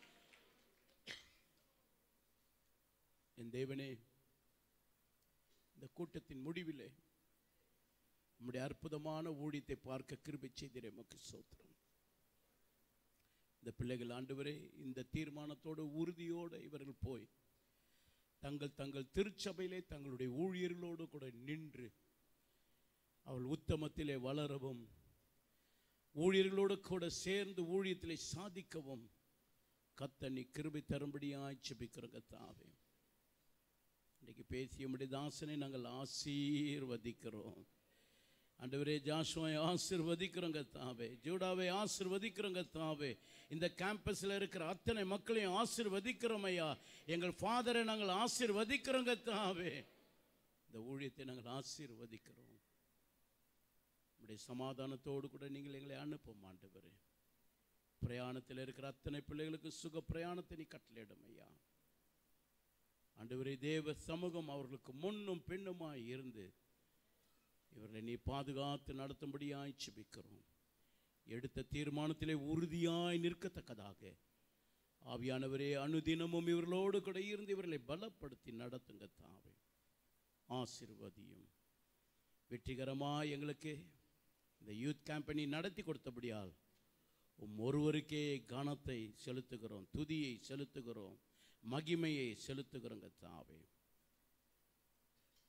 என் தேவனே இந்த கூட்டத்தின் முடிவிலே உம்முடைய அற்புதமான ஊழியத்தை பார்க்க கிருபை செய்திரே மக்கு சோத்திரம் இந்த பிள்ளைகள் ஆண்டவரே இந்த தீர்மானத்தோடு உறுதியோடு இவர்கள் போய் தங்கள் தங்கள் திருச்சபையிலே தங்களுடைய ஊழியர்களோடு கூட நின்று அவள் உத்தமத்திலே வளரவும் ஊழியர்களோடு கூட சேர்ந்து ஊழியத்திலே சாதிக்கவும் கத்தனி கிருபை தரும்படியாய் ஜெபிக்கிறோங்க தாவே இன்னைக்கு பேசிய முடிய தாசனை நாங்கள் ஆசீர்வதிக்கிறோம் ஆண்டவரே ஜாஷுவை ஆசிர்வதிக்கிறோங்க தாவே ஜூடாவை ஆசிர்வதிக்கிறோங்க தாவே இந்த கேம்பஸில் இருக்கிற அத்தனை மக்களையும் ஆசிர்வதிக்கிறோம் ஐயா எங்கள் ஃபாதரை நாங்கள் ஆசிர்வதிக்கிறோங்க தாவே இந்த ஊழியத்தை நாங்கள் ஆசீர்வதிக்கிறோம் உடைய சமாதானத்தோடு கூட நீங்கள் எங்களை அனுப்பும் ஆண்டவரே பிரயாணத்தில் இருக்கிற அத்தனை பிள்ளைகளுக்கு சுக பிரயாணத்தை நீ கட்டளையிடும் ஐயா ஆண்டவரே தேவ சமூகம் அவர்களுக்கு முன்னும் பின்னுமாய் இருந்து இவர்களை நீ பாதுகாத்து நடத்தும்படியாய் செபிக்கிறோம் எடுத்த தீர்மானத்திலே உறுதியாய் நிற்கத்தக்கதாக ஆவியானவரே அனுதினமும் இவர்களோடு கூட இருந்து இவர்களை பலப்படுத்தி நடத்துங்க தாவே ஆசிர்வதியும் வெற்றிகரமாக எங்களுக்கு இந்த யூத் கேம்பெனி நடத்தி கொடுத்தபடியால் உம் ஒருவருக்கே கனத்தை செலுத்துகிறோம் துதியை செலுத்துகிறோம் மகிமையை செலுத்துகிறோங்க தாவே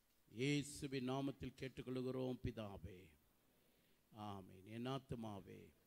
இயேசுவின் நாமத்தில் கேட்டுக்கொள்கிறோம் பிதாவே ஆமென் என் ஆத்துமாவே